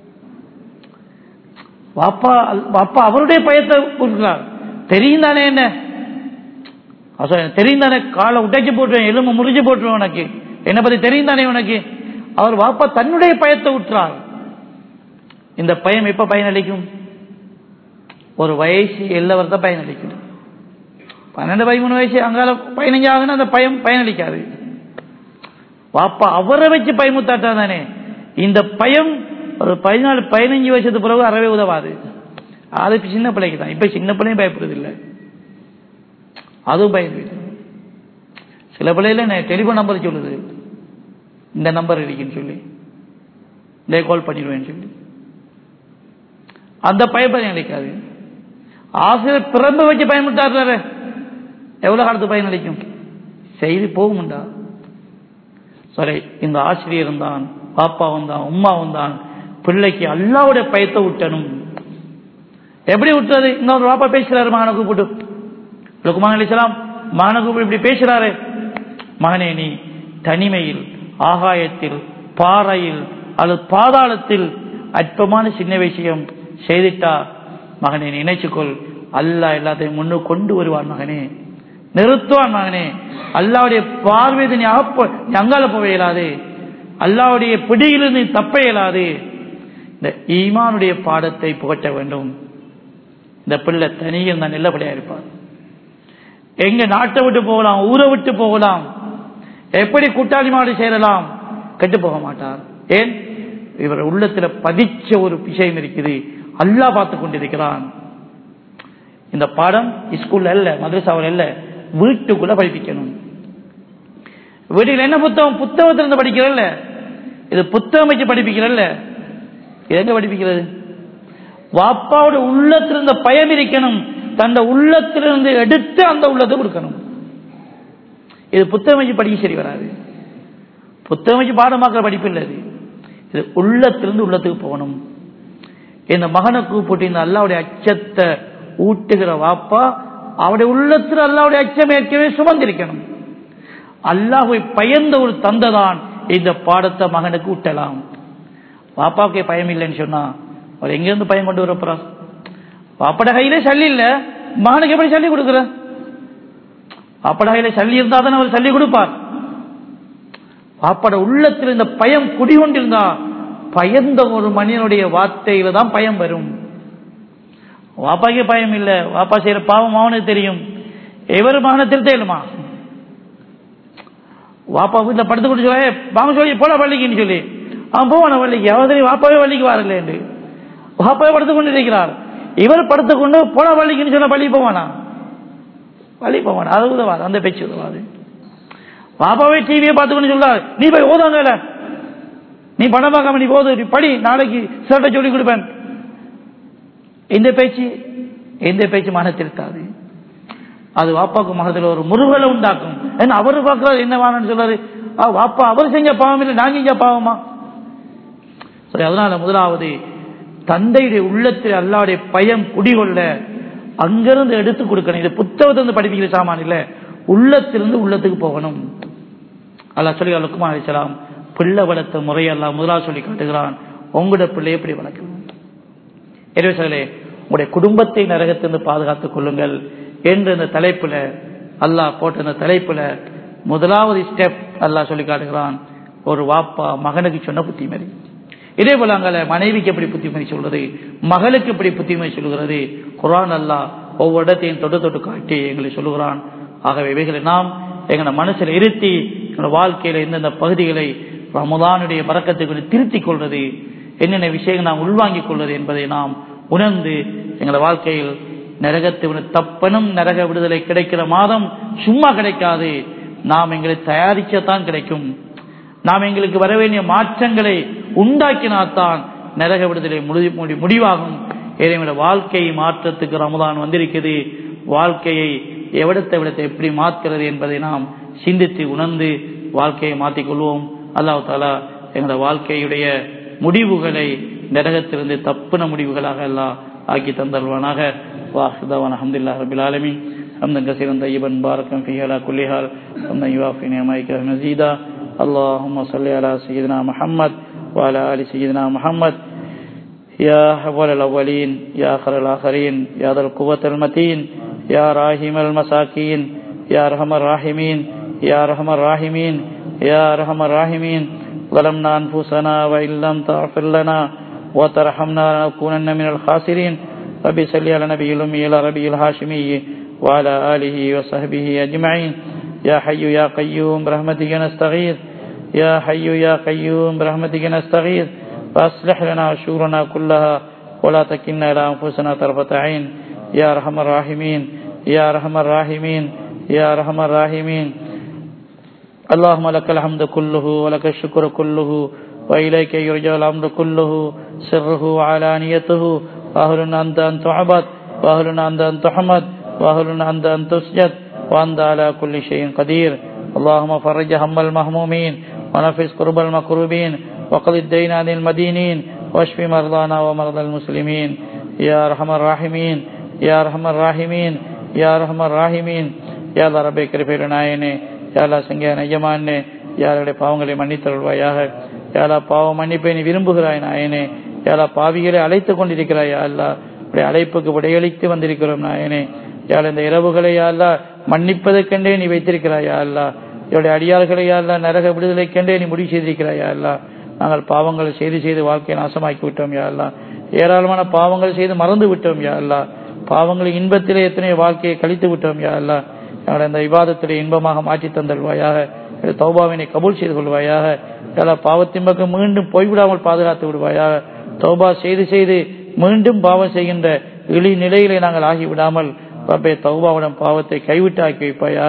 வாப்பா வாப்பா அவருடைய பயத்தை கொடுக்கிறார் தெரியும் தானே என்ன தெரியும் தானே காலை உடைச்சு போட்டுருவேன் எலும்பு முறிஞ்சு போட்டுருவேன் உனக்கு என்னை பத்தி தெரியும் தானே உனக்கு அவர் வாப்பா தன்னுடைய பயத்தை விட்டுறார் இந்த பயம் எப்ப பயனளிக்கும் ஒரு வயசு எல்லாவர் தான் பயனளிக்கும் பன்னெண்டு பதிமூணு வயசு அங்கால பதினஞ்சு ஆகுனா அந்த பயம் பயனளிக்காது வாப்பா அவரை வச்சு பயமுத்தாட்டா தானே இந்த பயம் ஒரு பதினாலு பதினஞ்சு வருஷத்துக்கு பிறகு அறவே உதவாது அதுக்கு சின்ன பிள்ளைக்கு தான் இப்ப சின்ன பிள்ளையும் பயப்படுறது இல்லை அதுவும் பயந்து சில பிள்ளைல டெலிபோன் நம்பர் சொல்லுது இந்த நம்பர் இருக்குன்னு சொல்லி இந்த கால் பண்ணிடுவேன்னு சொல்லி அந்த பயப்பயம் அளிக்காது ஆசிரியர் பிறந்து வச்சு பயன்படுத்தாரு எவ்வளவு காலத்து பயன் அளிக்கும் செய்தி போகும்டா சரி இந்த ஆசிரியர் தான் பாப்பாவும் தான் உமாவும் தான் பிள்ளைக்கு அல்லாவுடைய பயத்தை விட்டணும் எப்படி விட்டுறது இன்னொரு பாப்பா பேசுறாரு மகனை கூப்பிட்டு லுக்குமான் அலிசலாம் மகனை கூப்பிட்டு இப்படி பேசுறாரு மகனே நீ தனிமையில் ஆகாயத்தில் பாறையில் அல்லது பாதாளத்தில் அற்பமான சின்ன விஷயம் செய்துட்டா மகனை நினைச்சுக்கொள் அல்லாஹ் எல்லாத்தையும் முன்னு கொண்டு வருவான் மகனே நிறுத்துவான் மகனே அல்லாவுடைய பார்வை நீ அகப்ப நீ அங்கால போக இயலாது அல்லாவுடைய பிடியிலிருந்து நீ தப்ப இயலாது இந்த ஈமானுடைய பாடத்தை புகட்ட வேண்டும் இந்த பிள்ளை தனியில் நான் நல்லபடியா இருப்பார் எங்க நாட்டை விட்டு போகலாம் ஊரை விட்டு போகலாம் எப்படி கூட்டாளி மாடு சேரலாம் கெட்டு போக மாட்டார் ஏன் இவர் உள்ளத்துல பதிச்ச ஒரு விஷயம் இருக்குது அல்லாஹ் பார்த்து கொண்டிருக்கிறான் இந்த பாடம் ஸ்கூல்ல அல்ல மதரசாவில் அல்ல வீட்டுக்குள்ள படிப்பிக்கணும் வீட்டில் என்ன புத்தகம் புத்தகத்திலிருந்து படிக்கிறல்ல இது புத்தகம் வச்சு படிப்பிக்கிறல்ல இது எங்க படிப்பிக்கிறது வாப்பாவோட உள்ளத்திலிருந்த பயம் இருக்கணும் தந்த உள்ளத்திலிருந்து எடுத்து அந்த உள்ளத்தை கொடுக்கணும் இது புத்தகம் வச்சு படிக்க சரி வராது புத்தகம் வச்சு பாடமாக்கிற படிப்பு இல்லை இது இது உள்ளத்திலிருந்து உள்ளத்துக்கு போகணும் இந்த மகனை கூப்பிட்டு இந்த அல்லாவுடைய அச்சத்தை ஊட்டுகிற வாப்பா அவருடைய உள்ளத்தில் அல்லாவுடைய அச்சம் ஏற்கனவே சுமந்திருக்கணும் அல்லாஹை பயந்த ஒரு தந்தைதான் இந்த பாடத்தை மகனுக்கு ஊட்டலாம் பாப்பாவுக்கே பயம் இல்லைன்னு சொன்னா அவர் எங்கிருந்து பயம் கொண்டு வரப்போறா பாப்பட கையில சல்லி இல்ல மகனுக்கு எப்படி சல்லி கொடுக்குற பாப்பட கையில சல்லி இருந்தா தானே அவர் சல்லி கொடுப்பார் பாப்பட உள்ளத்தில் இந்த பயம் குடிகொண்டிருந்தா பயந்த ஒரு மனிதனுடைய வார்த்தையில தான் பயம் வரும் வாப்பாக்கே பயம் இல்ல வாப்பா செய்யற பாவம் அவனுக்கு தெரியும் எவர் மகனத்தில் தெரியுமா வாப்பா வீட்டில் படுத்து கொண்டு சொல்ல வாங்க சொல்லி போல பள்ளிக்குன்னு சொல்லி அவன் போவான பள்ளிக்கு அவன் வாப்பாவே பள்ளிக்கு வரல வாப்பாவே படுத்து கொண்டு இருக்கிறார் இவர் படுத்து கொண்டு போல பள்ளிக்குன்னு சொன்ன பள்ளி போவானா பள்ளி போவானா அது உதவாது அந்த பேச்சு உதவாது பாப்பாவே டிவியை பார்த்து கொண்டு சொல்றாரு நீ போய் ஓதாங்கல நீ பணம் பார்க்காம நீ போது நீ படி நாளைக்கு சிலட்ட சொல்லி கொடுப்பேன் இந்த பேச்சு எந்த பேச்சு மனத்திருத்தாது அது வாப்பாக்கு மனத்தில் ஒரு முருகலை உண்டாக்கும் ஏன்னா அவர் பார்க்கறது என்ன வேணும்னு சொல்றாரு ஆ, வாப்பா அவர் செஞ்ச பாவம் இல்லை நான் செஞ்ச பாவமா சரி அதனால முதலாவது தந்தையுடைய உள்ளத்தில் அல்லாவுடைய பயம் குடிகொள்ள அங்கிருந்து எடுத்து கொடுக்கணும் இது புத்தகத்திலிருந்து படிப்பிக்கிற சாமான் இல்ல உள்ளத்திலிருந்து உள்ளத்துக்கு போகணும் அல்லாஹ் சொல்லி லுக்குமான் அலிசலாம் பிள்ளை வளர்த்த முறையெல்லாம் முதலாவது சொல்லி காட்டுகிறான் உங்களோட பிள்ளை எப்படி வளர்க்கணும் எனவே சகலே உங்களுடைய குடும்பத்தை நரகத்திலிருந்து பாதுகாத்துக் கொள்ளுங்கள் என்ற இந்த தலைப்புல அல்லாஹ் போட்ட இந்த தலைப்புல முதலாவது ஸ்டெப் அல்லாஹ் சொல்லி காட்டுகிறான் ஒரு வாப்பா மகனுக்கு சொன்ன புத்திமதி இதே போல அங்கல மனைவிக்கு எப்படி புத்திமதி சொல்றது மகளுக்கு எப்படி புத்திமதி சொல்கிறது குரான் அல்லாஹ் ஒவ்வொரு இடத்தையும் தொட்டு தொட்டு காட்டி எங்களை சொல்லுகிறான் ஆகவே இவைகளை நாம் எங்களோட மனசில் இருத்தி எங்களோட வாழ்க்கையில எந்தெந்த பகுதிகளை ரமதானுடைய பறக்கத்துக்கு திருத்திக் கொள்வது என்னென்ன விஷயங்கள் நாம் உள்வாங்கிக் கொள்வது என்பதை நாம் உணர்ந்து எங்களோட வாழ்க்கையில் நரகத்தை தப்பனும் நரக விடுதலை கிடைக்கிற மாதம் சும்மா கிடைக்காது நாம் எங்களை தயாரிக்கத்தான் கிடைக்கும் நாம் எங்களுக்கு வர வேண்டிய மாற்றங்களை உண்டாக்கினால்தான் நரக விடுதலை முடி- முடி- முடிவாகும் இறைவனுடைய வாழ்க்கை மாற்றத்துக்கு ரமதான் வந்திருக்கிறது வாழ்க்கையை எவிடத்தை விடத்தை எப்படி மாற்றுகிறது என்பதை நாம் சிந்தித்து உணர்ந்து வாழ்க்கையை மாற்றிக் கொள்வோம் அல்லாஹ் தாலா எங்களோட வாழ்க்கையுடைய முடிவுகளை நரகத்திலிருந்து தப்புன முடிவுகளாக எல்லாம் ஆக்கி தந்தருவானாக வாசுதவான் அஹமதுல்லா ரபில் ஆலமி حمدا كثيرا طيبا مباركا فيه على كل حال حمدا يوافي نعمائك مزيدا اللهم صل على سيدنا محمد وعلى ال سيدنا محمد يا أول الأولين يا آخر الآخرين يا ذا القوة المتين يا راحم المساكين يا أرحم الراحمين يا أرحم الراحمين يا أرحم الراحمين ظلمنا أنفسنا وإن لم تغفر لنا وترحمنا لنكونن من الخاسرين ربي صل على نبي الأمي إلى ربي الهاشمي وعلى آله وصحبه أجمعين يا حي يا قيوم برحمتك نستغيث يا حي يا قيوم برحمتك نستغيث فأصلح لنا شورنا كلها ولا تكلنا إلى أنفسنا طرفة عين يا أرحم الراحمين يا أرحم الراحمين يا أرحم الراحمين اللهم لك الحمد كله ولك الشكر كله وإليك يرجع الأمر كله سره وعلانيته وأهل أنت أن تعبد وأهل أنت أن تحمد وأهل أنت أن تسجد وأنت على كل شيء قدير اللهم فرج هم المهمومين ونفس كرب المكروبين وقض الدين عن المدينين واشف مرضانا ومرضى المسلمين يا أرحم الراحمين يا أرحم الراحمين يا أرحم الراحمين يا الله ربي كرفير நாயனே யாரா சங்கியான ஐயமானே யாருடைய பாவங்களை மன்னித்தருள்வாயாக யாரா பாவ மன்னிப்பை நீ விரும்புகிறாய் நாயனே யாரா பாவிகளை அழைத்துக் கொண்டிருக்கிறாய் யா அல்லா உடைய அழைப்புக்கு விடையளித்து வந்திருக்கிறோம் நாயனே யாழ் இந்த இரவுகளை யாழ்லா மன்னிப்பதற்கென்றே நீ வைத்திருக்கிறாய் யா அல்லா என்னுடைய அடியார்களை யாழ்லா நரக விடுதலைக்கென்றே நீ முடிவு செய்திருக்கிறாய் யா அல்லா நாங்கள் பாவங்களை செய்து செய்து வாழ்க்கையை நாசமாக்கி விட்டோம் யா அல்லா ஏராளமான பாவங்கள் செய்து மறந்து விட்டோம் யா அல்லா பாவங்களை இன்பத்திலே எத்தனை வாழ்க்கையை கழித்து விட்டோம் யா அல்லா எங்களை இந்த விவாதத்திலே இன்பமாக மாற்றி தந்தல்வாயாக தௌபாவினை கபூல் செய்து கொள்வாயாக எல்லா பாவத்தின் பக்கம் மீண்டும் போய்விடாமல் பாதுகாத்து விடுவாயாக தௌபா செய்து செய்து மீண்டும் பாவம் செய்கின்ற இழி நிலையிலே நாங்கள் ஆகிவிடாமல் ரப்பே தௌபாவுடன் பாவத்தை கைவிட்டு ஆக்கி வைப்பாயாக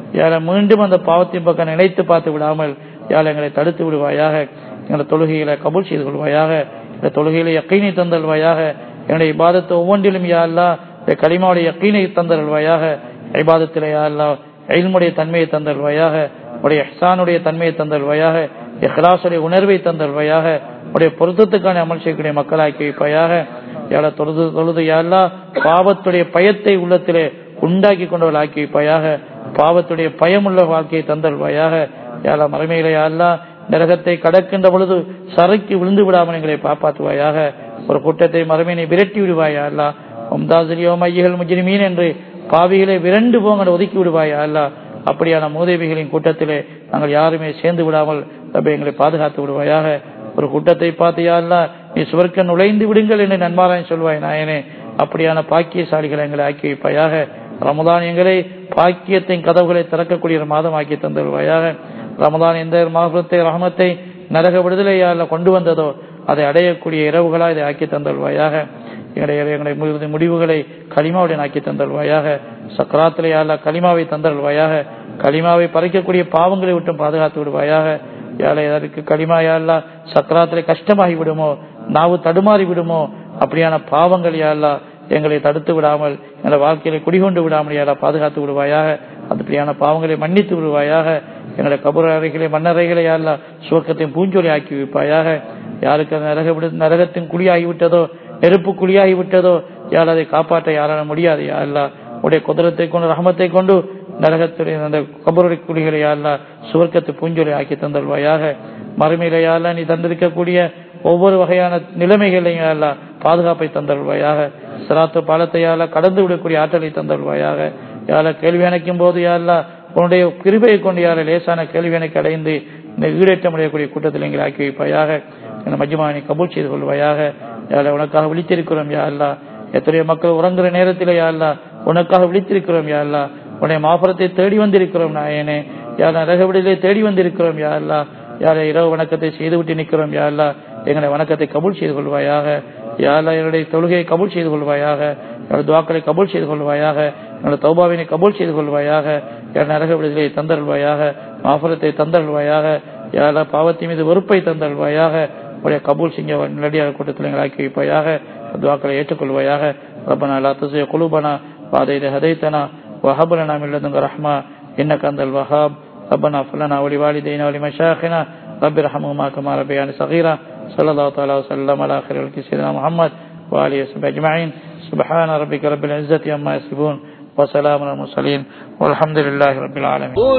யாரை மீண்டும் அந்த பாவத்தின் பக்கம் நினைத்து பார்த்து விடாமல் யாழ் எங்களை தடுத்து விடுவாயாக எங்களை தொழுகைகளை கபூல் செய்து கொள்வாயாக இந்த தொழுகையில யக்கீனை தந்தல்வாயாக என்னுடைய இபாதத்தை ஒவ்வொன்றிலும் யா அல்லா இந்த களிமாவுடைய யக்கீனை தந்தல்வாயாக இபாதத்திலே யா அல்லா எல்முடைய தன்மையை தந்தல்வாயாக உடைய எஹ்சானுடைய தன்மையை தந்தல்வாயாக இஹ்லாசுடைய உணர்வை தந்தல்வாயாக உடைய பொருத்தத்துக்கான அமல் செய்யக்கூடிய மக்களாக்கி வைப்பாயாக யாழ தொழுது தொழுது யாழ்லா பாவத்துடைய பயத்தை உள்ளத்திலே உண்டாக்கி கொண்டவள் ஆக்கி வைப்பாயாக பாவத்துடைய பயமுள்ள வாழ்க்கையை தந்தல்வாயாக யாழா மறுமையில யாழ்லா நரகத்தை கடக்கின்ற பொழுது சரைக்கு விழுந்து விடாமல் எங்களை காப்பாற்றுவாயாக ஒரு கூட்டத்தை மறுமையினை விரட்டி விடுவாயா அல்லா ஒம்தாசிரியோ மையகள் முஜினிமீன் என்று பாவிகளை விரண்டு போங்க ஒதுக்கி விடுவாயா அல்லா அப்படியான மூதேவிகளின் கூட்டத்திலே நாங்கள் யாருமே சேர்ந்து விடாமல் ரப்பே எங்களை பாதுகாத்து விடுவாயாக ஒரு கூட்டத்தை பார்த்து யாருலா நீ சுவர்க்க நுழைந்து விடுங்கள் என்று நன்மாராயன் சொல்வாய் நாயனே அப்படியான பாக்கியசாலிகளை எங்களை ஆக்கி வைப்பாயாக ரமதான் எங்களை பாக்கியத்தின் கதவுகளை திறக்கக்கூடிய ஒரு மாதம் ஆக்கி தந்துருவாயாக ரமதான் எந்த மாதத்தை ரஹமத்தை நரக விடுதலையால கொண்டு வந்ததோ அதை அடையக்கூடிய இரவுகளா இதை ஆக்கி தந்தல்வாயாக எங்களுடைய எங்களுடைய முடிவுகளை களிமாவுடன் ஆக்கி தந்தல்வாயாக சக்கராத்திலே யாழ்லா களிமாவை தந்தல்வாயாக களிமாவை பறிக்கக்கூடிய பாவங்களை விட்டும் பாதுகாத்து விடுவாயாக யாழை அதற்கு களிமா யாழ்லா சக்கராத்திலே கஷ்டமாகி விடுமோ நாவு தடுமாறி விடுமோ அப்படியான பாவங்கள் யாழ்லா எங்களை தடுத்து விடாமல் எங்களை வாழ்க்கையில குடிகொண்டு விடாமல் யாரா பாதுகாத்து விடுவாயாக அப்படியான பாவங்களை மன்னித்து விடுவாயாக எங்களை கபூர் அறைகளை மண்ணறைகளை யாரெல்லாம் சுவக்கத்தையும் பூஞ்சொலி ஆக்கி வைப்பாயாக யாருக்கு நரக விடு நரகத்தின் குழியாகிவிட்டதோ நெருப்பு குழியாகிவிட்டதோ யார் அதை காப்பாற்ற யாரால முடியாது யாரெல்லாம் உடைய குதிரத்தை கொண்டு ரகமத்தை கொண்டு நரகத்துடைய அந்த கபருடைய குழிகளை யாரெல்லாம் சுவர்க்கத்தை பூஞ்சொலி ஆக்கி தந்தல்வாயாக மறுமையில யாரெல்லாம் நீ தந்திருக்கக்கூடிய ஒவ்வொரு வகையான நிலைமைகளையும் யாரெல்லாம் பாதுகாப்பை தந்தல்வாயாக சிராத்து பாலத்தை யாரெல்லாம் கடந்து விடக்கூடிய ஆற்றலை தந்தல்வாயாக யார கேள்வி அணைக்கும் போது யாரெல்லாம் உன்னுடைய கிருபையை கொண்டு யாரை லேசான கேள்வி எனக்கு அடைந்து இந்த ஈடேற்றம் அடையக்கூடிய கூட்டத்தில் எங்களை ஆக்கி வைப்பாயாக இந்த மஜ்மானை கபூல் செய்து கொள்வாயாக யாரை உனக்காக விழித்திருக்கிறோம் யாரெல்லா எத்தனையோ மக்கள் உறங்குற நேரத்தில் யாரெல்லா உனக்காக விழித்திருக்கிறோம் யாரெல்லா உன்னை மாபுரத்தை தேடி வந்திருக்கிறோம் நாயனே யார் நரகவிடலே தேடி வந்திருக்கிறோம் யாரெல்லா யாரை இரவு வணக்கத்தை செய்துவிட்டு நிற்கிறோம் யாரெல்லா எங்களை வணக்கத்தை கபூல் செய்து கொள்வாயாக யாரெல்லா என்னுடைய தொழுகையை கபூல் செய்து கொள்வாயாக என்னோட துவாக்களை கபூல் செய்து கொள்வாயாக என்னோட தௌபாவினை கபூல் செய்து கொள்வாயாக என் நரக விடுதலை தந்தருள்வாயாக மாபுரத்தை தந்தருள்வாயாக யாரா பாவத்தின் மீது வெறுப்பை தந்தருள்வாயாக உடைய கபூல் சிங்க நிலடியாக கூட்டத்தில் எங்களை ஆக்கி வைப்பாயாக துவாக்களை ஏற்றுக்கொள்வாயாக ரப்பனா லா துசிய குலுபனா பாதை ஹதைத்தனா வஹபலனா மில்லதுங்க ரஹ்மா இன்னக அந்தல் வஹாப் ربنا اغفر لنا ولوالدينا ولمشايخنا رب ارحمهما كما ربياني صغيرا صلى الله تعالى وسلم على خير الخلق سيدنا محمد وآله وصحبه أجمعين سبحان ربك رب العزة عما يصفون وسلام على المرسلين والحمد لله رب العالمين قل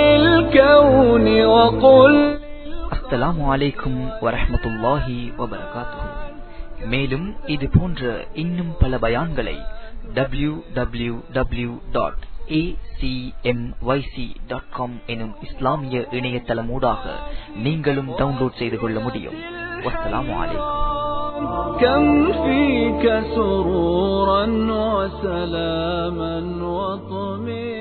للكون وقل அஸ்ஸலாமு அலைக்கும் வரஹ்மத்துல்லாஹி வபரகாத்துஹு மேலும் இது போன்ற இன்னும் பல பயான்களை W W W dot acmyc.com எனும் இஸ்லாமிய இணையதளமூடாக நீங்களும் டவுன்லோட் செய்து கொள்ள முடியும் வஸ்ஸலாமு அலைக்கும் كم فيك سرورا وسلاما وطمئنا